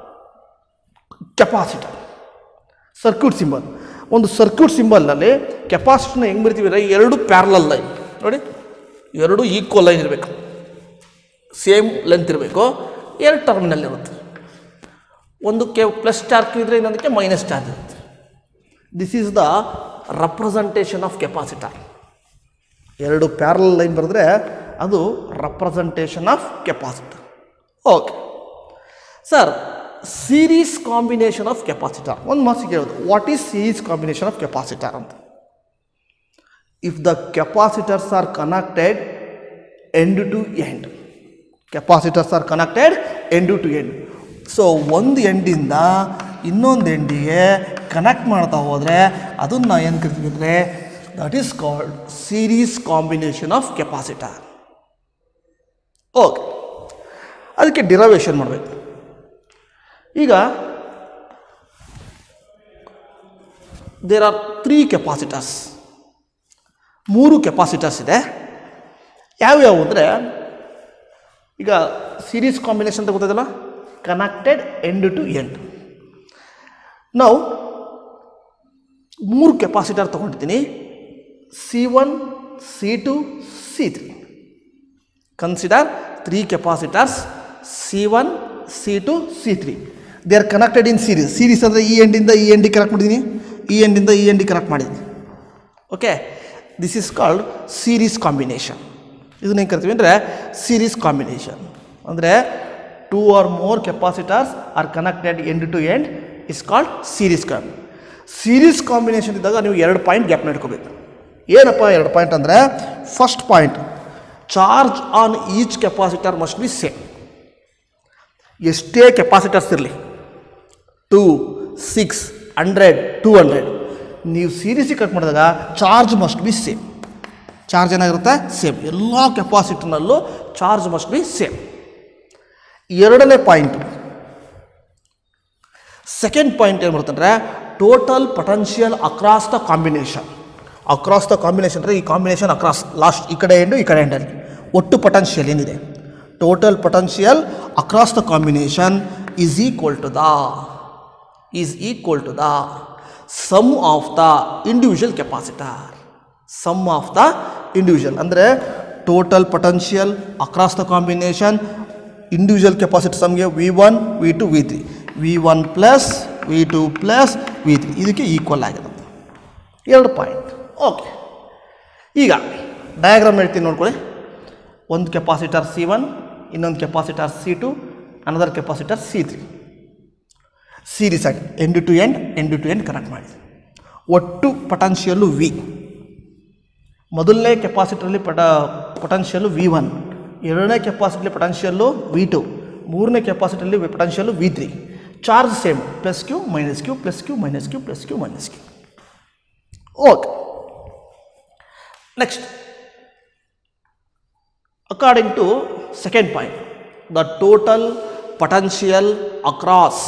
capacitor circuit symbol ಒಂದು ಸರ್ಕ್ಯೂಟ್ ಸಿಂಬಲ್ನಲ್ಲಿ ಕೆಪಾಸಿಟರ್ನ ಹೆಂಗೆ ಬರಿತೀವಿ ಅಂದರೆ ಎರಡು ಪ್ಯಾರಲಲ್ ಲೈನ್ ನೋಡಿ ಎರಡು ಈಕ್ವಲ್ ಲೈನ್ ಇರಬೇಕು ಸೇಮ್ ಲೆಂತ್ ಇರಬೇಕು ಎರಡು ಟರ್ಮಿನಲ್ ಇರುತ್ತೆ ಒಂದಕ್ಕೆ ಪ್ಲಸ್ ಚಾರ್ಜ್ ಇದ್ದರೆ ಇನ್ನೊಂದಕ್ಕೆ ಮೈನಸ್ ಚಾರ್ಜ್ ಇರುತ್ತೆ this is the representation of capacitor ಎರಡು ಪ್ಯಾರಲ್ ಲೈನ್ ಬರೆದ್ರೆ ಅದು representation of capacitor okay sir series combination of capacitor ಒಂದು ಮಾರ್ಕ್ಸಿಗೆ ಹೇಳೋದು what is series combination of capacitor ಅಂತ if the capacitors are connected end to end capacitors are connected end to end so ಒಂದು ಎಂಡಿಂದ ಇನ್ನೊಂದು ಎಂಡಿಗೆ connect ಮಾಡ್ತಾ ಹೋದರೆ ಅದನ್ನು ಏನು ಕರಿತೀವಿ ಅಂದರೆ that is called series combination of capacitor okay ಅದಕ್ಕೆ ಡಿರವೇಷನ್ ಮಾಡಬೇಕು ಈಗ ದೇರ್ ಆರ್ ತ್ರೀ ಕೆಪಾಸಿಟರ್ಸ್ ಮೂರು ಕೆಪಾಸಿಟರ್ಸ್ ಇದೆ ಯಾವ್ಯಾವು ಅಂದರೆ ಈಗ ಸೀರೀಸ್ ಕಾಂಬಿನೇಷನ್ ಅಂತ ಗೊತ್ತದಲ್ಲ ಕನೆಕ್ಟೆಡ್ ಎಂಡ್ ಟು ಎಂಡ್ ನಾವು ಮೂರು ಕೆಪಾಸಿಟರ್ ತೊಗೊಂಡಿದ್ದೀನಿ C one C two C three consider three capacitors C one C two C three they are connected in series series ಅಂದರೆ ಈ ಎಂಡಿಂದ ಈ ಎಂಡಿಗೆ ಕನೆಕ್ಟ್ ಮಾಡಿದ್ದೀನಿ ಈ ಎಂಡಿಂದ ಈ ಎಂಡಿಗೆ ಕನೆಕ್ಟ್ ಮಾಡಿದ್ದೀನಿ okay this is called series combination ಇದನ್ನ ಹೆಂಗೆ ಕರಿತೀವಿ ಅಂದರೆ ಸೀರೀಸ್ ಕಾಂಬಿನೇಷನ್ ಅಂದರೆ two or more capacitors are connected end to end is called series comb series combination ಇದ್ದಾಗ ನೀವು ಎರಡು ಪಾಯಿಂಟ್ ಗ್ಯಾಪ್ ಇಟ್ಕೋಬೇಕು ಏನಪ್ಪ ಎರಡು ಪಾಯಿಂಟ್ ಅಂದರೆ first point charge on each capacitor must be same ಎಷ್ಟೇ ಕೆಪಾಸಿಟರ್ಸ್ ಇರಲಿ two six hundred two hundred ನೀವು ಸೀರೀಸಿಗೆ ಕಟ್ ಮಾಡಿದಾಗ charge must be same charge ಏನಾಗಿರುತ್ತೆ ಸೇಮ್ ಎಲ್ಲ ಕೆಪಾಸಿಟರ್ನಲ್ಲೂ ಚಾರ್ಜ್ ಮಸ್ಟ್ ಬಿ ಸೇಮ್ ಎರಡನೇ ಪಾಯಿಂಟ್ ಸೆಕೆಂಡ್ ಪಾಯಿಂಟ್ ಏನು ಬರುತ್ತಂದರೆ total potential across the combination across the combination ಅಂದರೆ ಈ ಕಾಂಬಿನೇಷನ್ ಅಕ್ರಾಸ್ ಲಾಸ್ಟ್ ಈ ಕಡೆ ಎಂಡು ಈ ಕಡೆ ಎಂಡಲ್ಲಿ ಒಟ್ಟು ಪೊಟೆನ್ಷಿಯಲ್ ಏನಿದೆ total potential across the combination is equal to the is equal to the sum of the individual capacitor sum of the individual ಅಂದರೆ total potential across the combination individual capacity ಸಮ್ಗೆ V one V two V three V one plus V two plus V three ಇದಕ್ಕೆ equal ಆಗಿರುತ್ತೆ ಎರಡು point okay ಈಗ diagram ಹೇಳ್ತೀನಿ ನೋಡ್ಕೊಳ್ಳಿ ಒಂದು capacitor C one ಇನ್ನೊಂದು capacitor C two another capacitor C three series ಆಗಿ end to end end to end connect ಮಾಡಿ ಒಟ್ಟು ಪೊಟೆನ್ಷಿಯಲ್ಲು ವಿ ಮೊದಲನೇ ಕೆಪಾಸಿಟರಲ್ಲಿ ಪಟ ಪೊಟೆನ್ಷಿಯಲ್ಲು ವಿ ಒನ್ ಎರಡನೇ ಕೆಪಾಸಿಟಲ್ಲಿ ಪೊಟೆನ್ಷಿಯಲ್ಲು ವಿ ಟು ಮೂರನೇ ಕೆಪಾಸಿಟಲ್ಲಿ potential V three charge same plus Q minus Q plus Q minus Q plus Q minus Q okay next according to second point the total potential across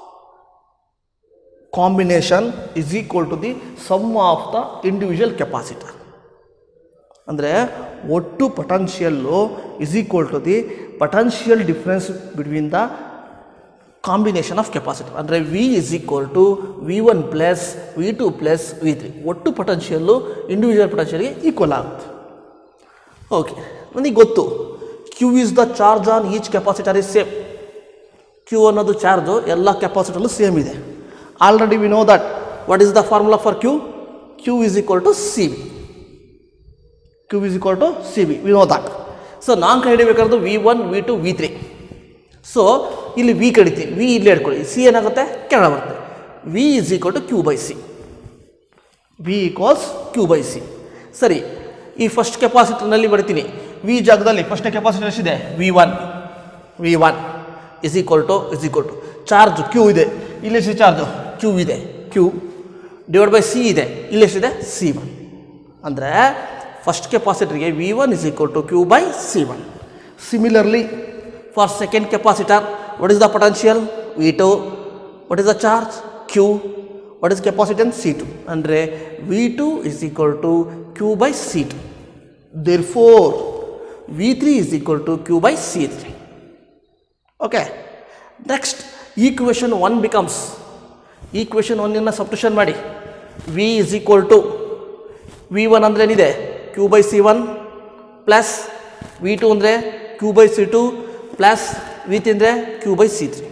combination is equal to the sum of the individual capacitor ಅಂದರೆ ಒಟ್ಟು potential is equal to the potential difference between the combination of capacitor ಅಂದರೆ V is equal to V one plus V two plus V three ಒಟ್ಟು potential individual ಪೊಟೆನ್ಷಿಯಲ್ಗೆ equal ಆಗುತ್ತೆ okay ನನಗೆ ಗೊತ್ತು Q is the charge on each capacitor is same Q ಅನ್ನೋದು charge ಎಲ್ಲ ಕೆಪಾಸಿಟರ್ಲು same ಇದೆ already we know that what is the formula for Q Q is equal to C V Q is equal to C V we know that so ನಾನು ಕಂಡುಹಿಡಿಬೇಕಾದ್ರೆ V one V two V three so ಇಲ್ಲಿ V ಕಡಿತೀವಿ V ಇಲ್ಲಿ ಹಿಡ್ಕೊಳ್ಳಿ C ಏನಾಗುತ್ತೆ ಕೆಳಗೆ ಬರುತ್ತೆ V is equal to Q by C V equals Q by C ಸರಿ ಈ ಫಸ್ಟ್ ಕೆಪಾಸಿಟರ್ನಲ್ಲಿ ಬರ್ತೀನಿ ವಿ ಜಾಗದಲ್ಲಿ ಫಸ್ಟ್ನೇ ಕೆಪಾಸಿಟರ್ ಎಷ್ಟಿದೆ V one V one is equal to is equal to charge Q ಇದೆ ಇಲ್ಲಿ ಎಷ್ಟಿದೆ ಚಾರ್ಜು ಕ್ಯೂ ಇದೆ ಕ್ಯೂ ಡಿವೈಡ್ ಬೈ ಸಿ ಇದೆ ಇಲ್ಲಿ ಎಷ್ಟಿದೆ ಸಿ ಒನ್ ಅಂದರೆ ಫಸ್ಟ್ ಕೆಪಾಸಿಟರ್ಗೆ V one is equal to Q by C one similarly for second capacitor what is the potential v2 what is the charge q what is capacitance c2 ಅಂದರೆ v2 is equal to q by c2 therefore v3 is equal to q by c3 okay next equation 1 becomes equation 1 ಅನ್ನು substitution ಮಾಡಿ v is equal to v1 ಅಂದರೆ ಏನಿದೆ q by c1 plus v2 ಅಂದರೆ q by c2 plus V ತಿಂದರೆ Q by C three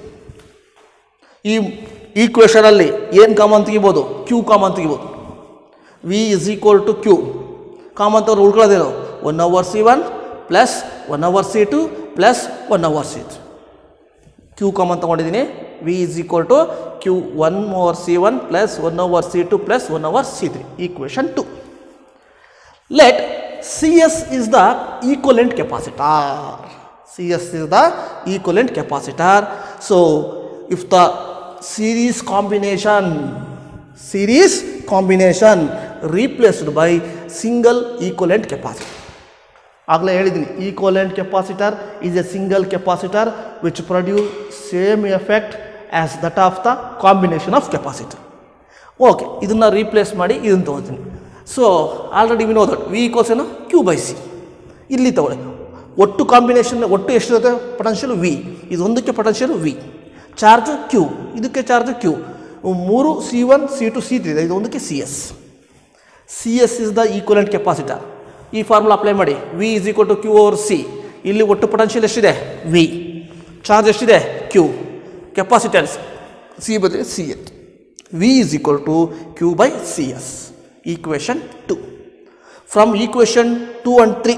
ಈ ಈಕ್ವೇಷನಲ್ಲಿ ಏನು common ತೆಗಿಬೋದು ಕ್ಯೂ ಕಾಮನ್ ತೆಗಿಬೋದು V is equal to Q common ತಗೊಂಡು ಉಳ್ಕೊಳ್ಳೋದೇನು one over C one plus one over C two plus one over C three Q common ತೊಗೊಂಡಿದ್ದೀನಿ V is equal to Q one over C one plus one over C two plus one over C three equation two let C S is the equivalent capacitor CS is the equivalent capacitor. So, if the series combination series combination replaced by single equivalent capacitor. ಆಗಲೇ ಹೇಳಿದ್ದೀನಿ equivalent capacitor is a single capacitor which produce same effect as that of the combination of capacitor okay ಇದನ್ನು replace ಮಾಡಿ ಇದನ್ನು ತೊಗೋತೀನಿ so already we know that V equals ಏನು Q by C ಇಲ್ಲಿ ತಗೊಳ್ಳಿ ಒಟ್ಟು ಕಾಂಬಿನೇಷನ್ ಒಟ್ಟು ಎಷ್ಟಿರುತ್ತೆ ಪೊಟೆನ್ಷಿಯಲ್ ವಿ ಇದೊಂದಕ್ಕೆ ಪೊಟೆನ್ಷಿಯಲ್ ವಿ ಚಾರ್ಜು ಕ್ಯೂ ಇದಕ್ಕೆ ಚಾರ್ಜು ಕ್ಯೂ ಮೂರು C one C two C three ಇದೆ ಇದೊಂದಕ್ಕೆ C S C S is the equivalent capacitor ಈ ಫಾರ್ಮುಲಾ ಅಪ್ಲೈ ಮಾಡಿ V is equal to Q over C ಇಲ್ಲಿ ಒಟ್ಟು potential ಎಷ್ಟಿದೆ ವಿ ಚಾರ್ಜ್ ಎಷ್ಟಿದೆ ಕ್ಯೂ ಕೆಪಾಸಿಟನ್ಸ್ ಸಿ ಬದಲಿಗೆ C H V is equal to Q by C S equation two from equation two and three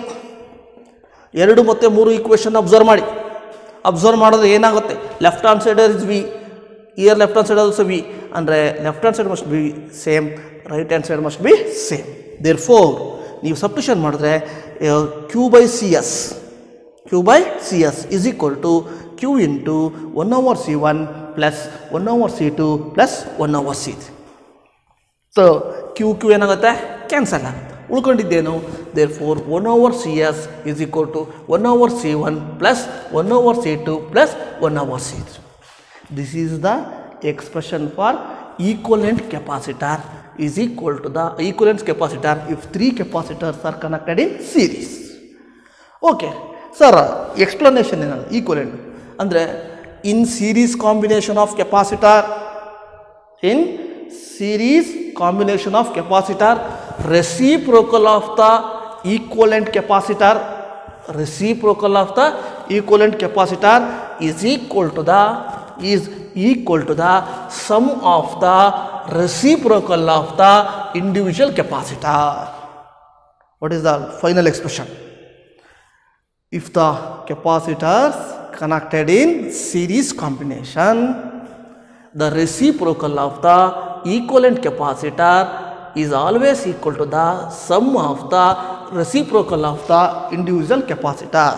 ಎರಡು ಮತ್ತು ಮೂರು equation observe ಮಾಡಿ observe ಮಾಡಿದ್ರೆ ಏನಾಗುತ್ತೆ left hand side is V here left hand side also V ಅಂದರೆ left hand side must be same right hand side must be same therefore ನೀವು substitution ಮಾಡಿದ್ರೆ Q by C S Q by C S is equal to Q into one over C one plus one over C two plus one over C three so Q Q ಏನಾಗುತ್ತೆ cancel ಆಗುತ್ತೆ ಉಳ್ಕೊಂಡಿದ್ದೇನು therefore one over C S is equal to one over C one plus one over C two plus one over C three this is the expression for equivalent capacitor is equal to the equivalent capacitor if three capacitors are connected in series okay sir explanation ಏನಲ್ಲ equivalent ಅಂದರೆ in series combination of capacitor in series combination of capacitor reciprocal of the equivalent capacitor reciprocal of the equivalent capacitor is equal to the is equal to the sum of the reciprocal of the individual capacitor what is the final expression if the capacitors connected in series combination the reciprocal of the equivalent capacitor is always equal to the sum of the reciprocal of the individual capacitor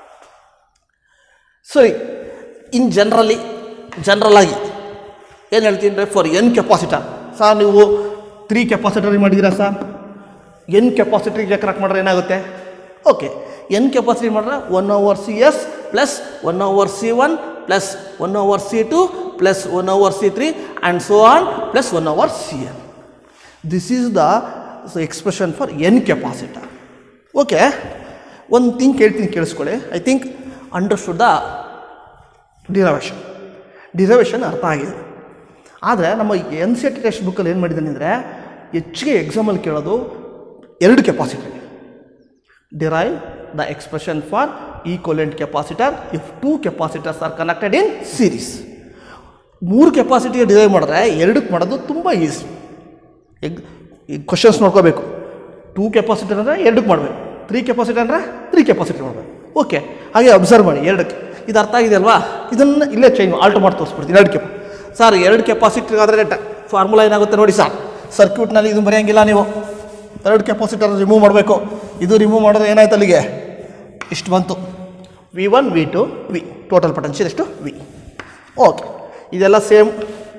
ಸರಿ ಇನ್ generally general ಆಗಿ ಏನು ಹೇಳ್ತೀನಿ ಅಂದರೆ for N capacitor sir ನೀವು three capacitor ಮಾಡಿದ್ದೀರಾ sir N ಕೆಪಾಸಿಟರಿಗೆ connect ಮಾಡಿದ್ರೆ ಏನಾಗುತ್ತೆ ಓಕೆ ಎನ್ ಕೆಪಾಸಿಟಿ ಮಾಡಿದ್ರೆ one over C S plus one over C one plus one over C two plus one over C three and so on plus one over C N this is the expression for N capacitor okay ಒಂದು thing ಕೇಳ್ತೀನಿ ಕೇಳಿಸ್ಕೊಳ್ಳಿ I think understood the derivation derivation ಅರ್ಥ ಆಗಿದೆ ಆದರೆ ನಮ್ಮ N C T text ಬುಕ್ಕಲ್ಲಿ ಏನು ಮಾಡಿದ್ದಾನೆ ಅಂದರೆ ಹೆಚ್ಚಿಗೆ ಎಕ್ಸಾಮಲ್ಲಿ ಕೇಳೋದು ಎರಡು capacity derive the expression for equivalent capacitor if two capacitors are connected in series ಮೂರು ಕೆಪಾಸಿಟಿಗೆ ಡಿರೈವ್ ಮಾಡಿದ್ರೆ ಎರಡಕ್ಕೆ ಮಾಡೋದು ತುಂಬ ಈಸಿ ಎಗ್ ಈಗ ಕ್ವಶನ್ಸ್ ನೋಡ್ಕೋಬೇಕು ಟೂ ಕೆಪಾಸಿಟರ್ ಅಂದರೆ ಎರಡಕ್ಕೆ ಮಾಡಬೇಕು ತ್ರೀ ಕೆಪಾಸಿಟರ್ ಅಂದರೆ ತ್ರೀ ಕೆಪಾಸಿಟಿ ಮಾಡಬೇಕು ಓಕೆ ಹಾಗೆ ಅಬ್ಸರ್ವ್ ಮಾಡಿ ಎರಡಕ್ಕೆ ಇದು ಅರ್ಥ ಆಗಿದೆ ಅಲ್ವಾ ಇದನ್ನು ಇಲ್ಲೇ ಚೇಂಜ್ ಆಲ್ಟರ್ ಮಾಡಿ ತೋರಿಸ್ಬಿಡ್ತೀನಿ ಎರಡು ಕೆಪ ಸರ್ ಎರಡು ಕೆಪಾಸಿಟಿ ಆದರೆ ಫಾರ್ಮುಲಾ ಏನಾಗುತ್ತೆ ನೋಡಿ ಸರ್ ಸರ್ಕ್ಯೂಟ್ನಲ್ಲಿ ಇದು ಬರೆಯೋಂಗಿಲ್ಲ ನೀವು ಎರಡು ಕೆಪಾಸಿಟರ್ ರಿಮೂವ್ ಮಾಡಬೇಕು ಇದು ರಿಮೂವ್ ಮಾಡಿದ್ರೆ ಏನಾಯ್ತು ಅಲ್ಲಿಗೆ ಇಷ್ಟು ಬಂತು V one V two V total potential ಎಷ್ಟು ವಿ ಓಕೆ ಇದೆಲ್ಲ ಸೇಮ್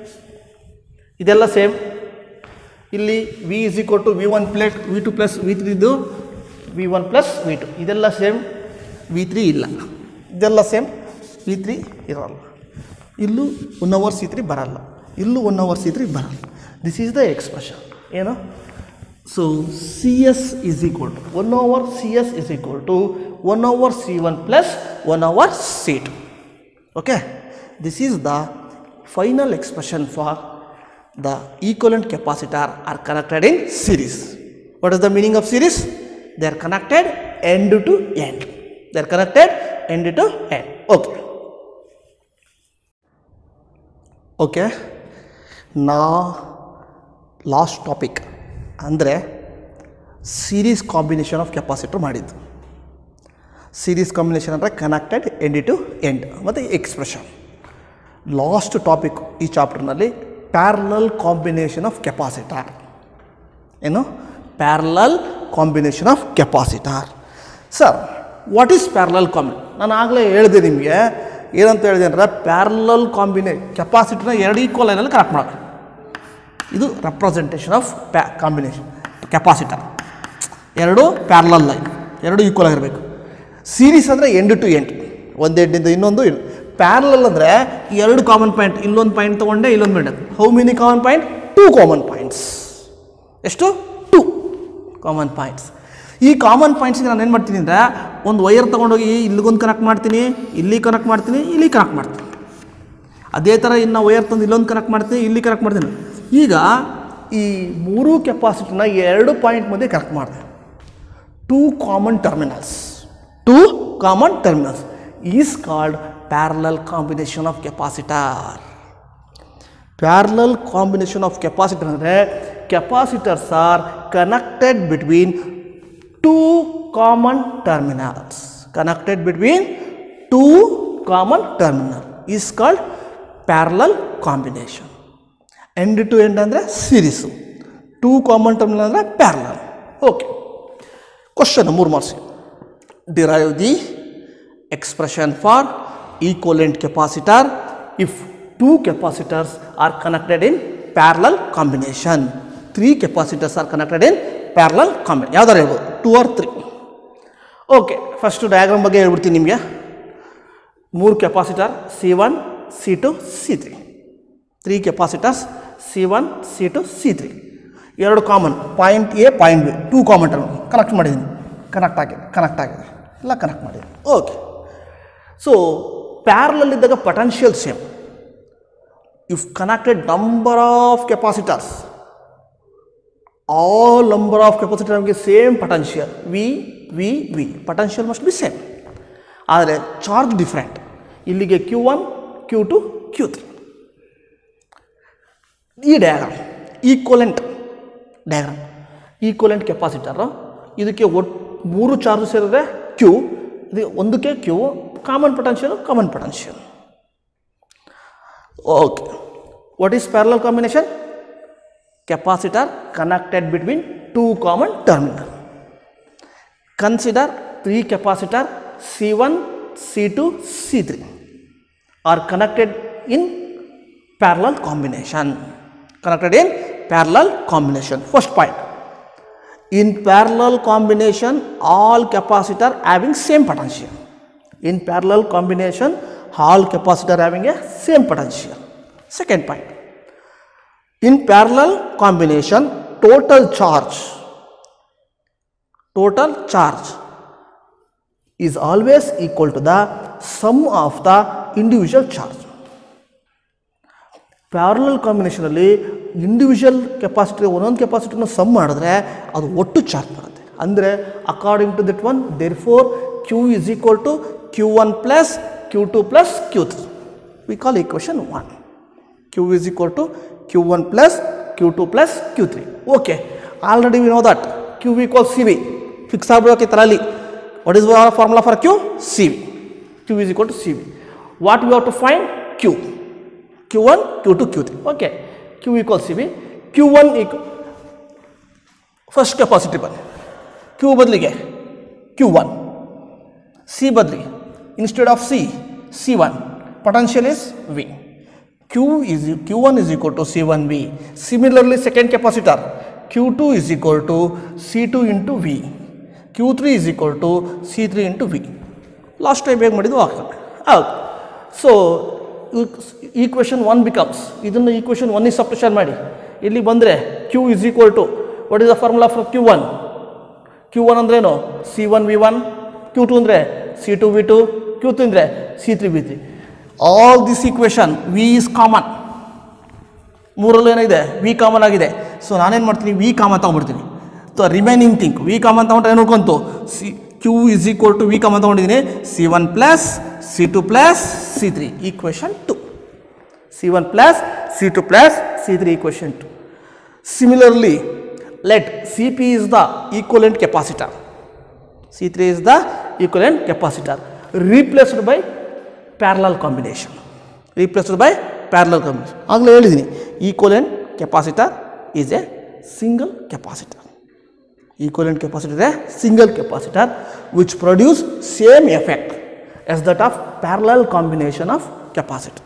ಇದೆಲ್ಲ ಸೇಮ್ ಇಲ್ಲಿ V is equal to V one plate V two plus V ತ್ರೀದು V one plus V two ಇದೆಲ್ಲ ಸೇಮ್ ವಿ ತ್ರೀ ಇಲ್ಲ ಇದೆಲ್ಲ ಸೇಮ್ ವಿ ತ್ರೀ ಇರೋಲ್ಲ ಇಲ್ಲೂ ಒನ್ ಅವರ್ ಸಿ ತ್ರೀ ಬರಲ್ಲ ಇಲ್ಲೂ ಒನ್ ಅವರ್ ಸಿ ತ್ರೀ ಬರಲ್ಲ ದಿಸ್ ಈಸ್ ದ ಎಕ್ಸ್ಪ್ರೆಷನ್ ಏನು so C S is equal to one over C S is equal to one over C one plus one over C two okay this is the final expression for the equivalent capacitor are connected in series what is the meaning of series they are connected end to end they are connected end to end okay okay now last topic ಅಂದರೆ series combination of capacitor ಮಾಡಿದ್ದು series combination ಅಂದರೆ connected end to end ಮತ್ತು expression last topic ಈ ಚಾಪ್ಟರ್ನಲ್ಲಿ parallel combination of capacitor ಏನು parallel combination of capacitor sir what is parallel ಕಾಂಬಿ ನಾನು ಆಗಲೇ ಹೇಳಿದೆ ನಿಮಗೆ ಏನಂತ ಹೇಳಿದೆ ಅಂದರೆ ಪ್ಯಾರಲಲ್ ಕಾಂಬಿನೇ ಕೆಪಾಸಿಟರ್ನ ಎರಡು ಈಕ್ವಲ್ ಲೈನಲ್ಲಿ ಕನೆಕ್ಟ್ ಮಾಡಬೇಕು ಇದು ರೆಪ್ರೆಸೆಂಟೇಷನ್ ಆಫ್ ಪ್ಯಾ ಕಾಂಬಿನೇಷನ್ ಕೆಪಾಸಿಟರ್ ಎರಡು ಪ್ಯಾರಲಲ್ ಲೈನ್ ಎರಡು ಈಕ್ವಲ್ ಆಗಿರಬೇಕು ಸೀರೀಸ್ ಅಂದರೆ ಎಂಡ್ ಟು ಎಂಡ್ ಒಂದು ಎಂಡಿಂದ ಇನ್ನೊಂದು ಪ್ಯಾರಲಲ್ ಅಂದರೆ ಎರಡು ಕಾಮನ್ ಪಾಯಿಂಟ್ ಇಲ್ಲೊಂದು ಪಾಯಿಂಟ್ ತೊಗೊಂಡೆ ಇಲ್ಲೊಂದು point how many common point two common points ಎಷ್ಟು ಟೂ ಕಾಮನ್ ಪಾಯಿಂಟ್ಸ್ ಈ ಕಾಮನ್ ಪಾಯಿಂಟ್ಸ್ಗೆ ನಾನು ಏನು ಮಾಡ್ತೀನಿ ಅಂದರೆ ಒಂದು ವೈರ್ ತೊಗೊಂಡೋಗಿ ಇಲ್ಲಿಗೊಂದು ಕನೆಕ್ಟ್ ಮಾಡ್ತೀನಿ ಇಲ್ಲಿ ಕನೆಕ್ಟ್ ಮಾಡ್ತೀನಿ ಇಲ್ಲಿ ಕನೆಕ್ಟ್ ಮಾಡ್ತೀನಿ ಅದೇ ಥರ ಇನ್ನು ವೈರ್ ತಂದು ಇಲ್ಲೊಂದು ಕನೆಕ್ಟ್ ಮಾಡ್ತೀನಿ ಇಲ್ಲಿ ಕನೆಕ್ಟ್ ಮಾಡ್ತೀನಿ ಈಗ ಈ ಮೂರು ಕೆಪಾಸಿಟಿನ ಎರಡು ಪಾಯಿಂಟ್ ಮಧ್ಯೆ ಕನೆಕ್ಟ್ ಮಾಡಿದೆ two common terminals two common terminals is called parallel combination of capacitor parallel combination of capacitor ಅಂದರೆ capacitors are connected between two common terminals connected between two common terminal is called parallel combination end to end ಅಂದರೆ series two common terminal ಅಂದರೆ parallel okay question ಮೂರು marks derive the expression for equivalent capacitor if two capacitors are connected in parallel combination three capacitors are connected in parallel ಕಾಂಬಿ ಯಾವ್ದಾರು ಹೇಳ್ಬೋದು two or three okay first diagram ಬಗ್ಗೆ ಹೇಳ್ಬಿಡ್ತೀನಿ ನಿಮಗೆ ಮೂರು capacitor C one C two C three three capacitors C one C two C three ಎರಡು common point A point B two common term connect ಮಾಡಿದ್ದೀನಿ connect ಆಗಿದೆ connect ಆಗಿದೆ ಎಲ್ಲ connect ಮಾಡಿದ್ದೀನಿ ಓಕೆ ಸೊ ಪ್ಯಾರಲಲ್ ಇದ್ದಾಗ potential same if connected number of capacitors all number of capacitor ನಮಗೆ same potential V V V potential must be same ಆದರೆ charge different ಇಲ್ಲಿಗೆ Q one Q two Q three ಈ diagram equivalent diagram equivalent capacitor ಇದಕ್ಕೆ ಒಟ್ಟು ಮೂರು charge ಸೇರಿದ್ರೆ Q ಇದು ಒಂದಕ್ಕೆ Q common potential common potential okay what is parallel combination capacitor connected between two common terminal. Consider three capacitor C1, C2, C3 are connected in parallel combination. Connected in parallel combination. First point. In parallel combination, all capacitor having same potential. In parallel combination, all capacitor having a same potential. Second point. In parallel combination, total charge, total charge is always equal to the sum of the individual charge. Parallel ಕಾಂಬಿನೇಷನಲ್ಲಿ individual capacity ಒಂದೊಂದು ಕೆಪಾಸಿಟಿನ sum ಮಾಡಿದ್ರೆ ಅದು ಒಟ್ಟು charge ಬರುತ್ತೆ ಅಂದರೆ according to that one therefore Q is equal to Q one plus Q two plus Q three we call equation one q is equal to q1 plus q2 plus q3 okay already we know that q equals cv fix ಆಗಬೇಕು ತರಲ್ಲಿ what is our formula for q cv q is equal to cv what we have to find q q1 q2 q3 okay q equals cv q1 equal first capacity ಬನ್ನಿ Q ಬದಲಿಗೆ Q one C ಬದಲಿಗೆ instead of C C one potential is V Q is Q1 is equal to C1V. Similarly, second capacitor Q2 is equal to C2 into V. Q3 is equal to C3 into V. Last time ಹೇಗೆ ಮಾಡಿದ್ದು ಆಗ್ತದೆ ಹೌದು so equation one becomes ಇದನ್ನು equation ಒನ್ನಿಗೆ ಸಪ್ರೇಷನ್ ಮಾಡಿ ಇಲ್ಲಿ ಬಂದರೆ Q is equal to what is the formula for Q one Q one ಅಂದ್ರೇನು C one V one Q two ಅಂದರೆ C two V two Q three ಅಂದರೆ C three V three all this equation V is common ಮೂರಲ್ಲೂ ಏನಿದೆ V common ಆಗಿದೆ so ನಾನೇನು ಮಾಡ್ತೀನಿ V common ತೊಗೊಂಡ್ಬಿಡ್ತೀನಿ so remaining think V common ತೊಗೊಂಡ್ರೆ ಏನು ನೋಡ್ಕೊಂತು C Q is equal to V common ತೊಗೊಂಡಿದ್ದೀನಿ C one plus C two plus C three equation two C one plus C two plus C three equation two similarly let C P is the equivalent capacitor C three is the equivalent capacitor replaced by parallel combination replaced by parallel combination ಆಗಲೇ ಹೇಳಿದ್ದೀನಿ equivalent capacitor is a single capacitor equivalent capacitor a single capacitor which produce same effect as that of parallel combination of capacitor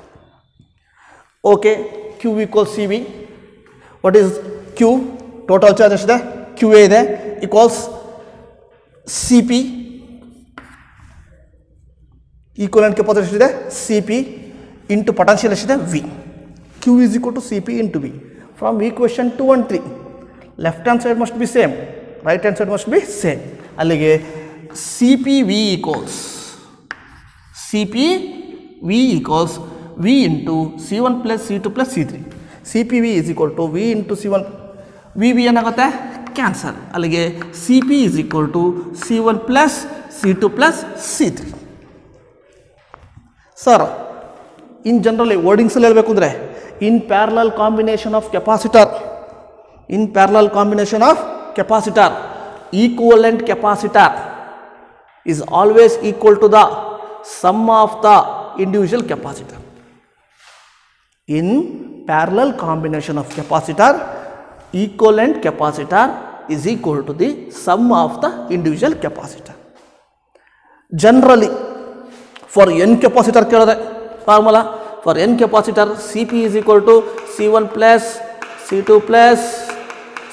okay Q equal C V what is Q total charge ಎಷ್ಟಿದೆ Q ಎ ಇದೆ equals C P equivalent capacity ಎಷ್ಟಿದೆ C P into potential ಎಷ್ಟಿದೆ V Q is equal to C P into V from equation two and three left hand side must be same right hand side must be same ಅಲ್ಲಿಗೆ C P V equals C P V equals V into C one plus C two plus C three C P V is equal to V into C one V V ಏನಾಗುತ್ತೆ cancel ಅಲ್ಲಿಗೆ C P is equal to C one plus C two plus C three sir in generally ವರ್ಡಿಂಗ್ಸಲ್ಲಿ ಹೇಳಬೇಕು ಅಂದರೆ in parallel combination of capacitor in parallel combination of capacitor equivalent capacitor is always equal to the sum of the individual capacitor. In parallel combination of capacitor, equivalent capacitor is equal to the sum of the individual capacitor. Generally, for n capacitor ಕೇಳಿದ್ರೆ formula for n capacitor C P is equal to C one plus C two plus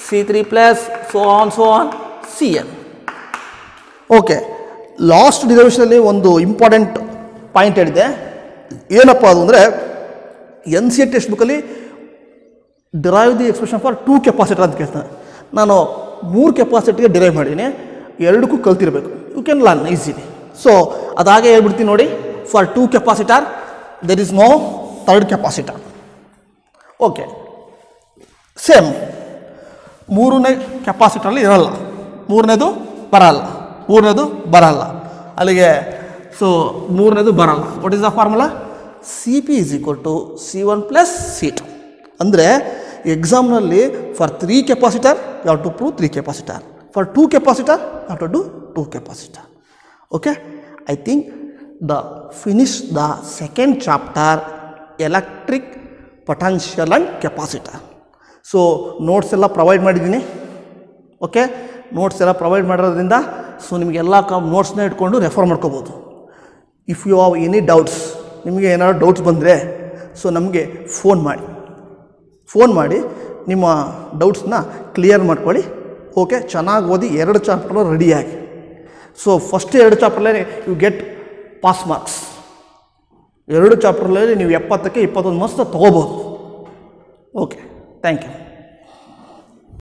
C three plus so on so on C N okay last ಡಿರೈವೇಷನಲ್ಲಿ ಒಂದು important point ಹೇಳಿದೆ ಏನಪ್ಪ ಅದು ಅಂದರೆ N C A text ಬುಕ್ಕಲ್ಲಿ derive the expression for two capacitor ಅಂತ ಕೇಳ್ತಾನೆ ನಾನು ಮೂರು ಕೆಪಾಸಿಟಿಗೆ ಡಿರೈವ್ ಮಾಡಿದ್ದೀನಿ ಎರಡಕ್ಕೂ ಕಲ್ತಿರಬೇಕು you can learn easily so ಅದಾಗೆ ಹೇಳ್ಬಿಡ್ತೀನಿ ನೋಡಿ for two capacitor there is no third capacitor okay same ಮೂರನೇ ಕೆಪಾಸಿಟ್ರಲ್ಲಿ ಇರಲ್ಲ ಮೂರನೇದು ಬರಲ್ಲ ಮೂರನೇದು ಬರಲ್ಲ ಅಲ್ಲಿಗೆ ಸೊ ಮೂರನೇದು ಬರಲ್ಲ what is the formula C P is equal to C one plus C two ಅಂದರೆ ಎಕ್ಸಾಮ್ನಲ್ಲಿ ಫಾರ್ ತ್ರೀ ಕೆಪಾಸಿಟರ್ ಯಾವ to prove three capacitor for two capacitor ಯಾವ to do two capacitor okay I think the finish the second chapter electric potential and capacitor so notes ಎಲ್ಲ provide ಮಾಡಿದ್ದೀನಿ okay notes ಎಲ್ಲ provide ಮಾಡಿರೋದ್ರಿಂದ so ನಿಮಗೆಲ್ಲ ಕ ನೋಟ್ಸ್ನ ಇಟ್ಕೊಂಡು ರೆಫರ್ ಮಾಡ್ಕೋಬೋದು if you have any doubts ನಿಮಗೆ ಏನಾದ್ರು ಡೌಟ್ಸ್ ಬಂದರೆ ಸೊ ನಮಗೆ ಫೋನ್ ಮಾಡಿ ಫೋನ್ ಮಾಡಿ ನಿಮ್ಮ ಡೌಟ್ಸ್ನ ಕ್ಲಿಯರ್ ಮಾಡ್ಕೊಳ್ಳಿ ಓಕೆ ಚೆನ್ನಾಗಿ ಓದಿ ಎರಡು ಚಾಪ್ಟರ್ ರೆಡಿಯಾಗಿ ಸೊ ಫಸ್ಟ್ ಎರಡು ಚಾಪ್ಟರ್ಲೇ ಯು ಗೆಟ್ ಪಾಸ್ ಮಾರ್ಕ್ಸ್ ಎರಡು ಚಾಪ್ಟರ್ಲಲ್ಲಿ ನೀವು ಎಪ್ಪತ್ತಕ್ಕೆ ಇಪ್ಪತ್ತೊಂದು ಮಾರ್ಕ್ಸ್ ತೊಗೋಬೋದು ಓಕೆ ಥ್ಯಾಂಕ್ ಯು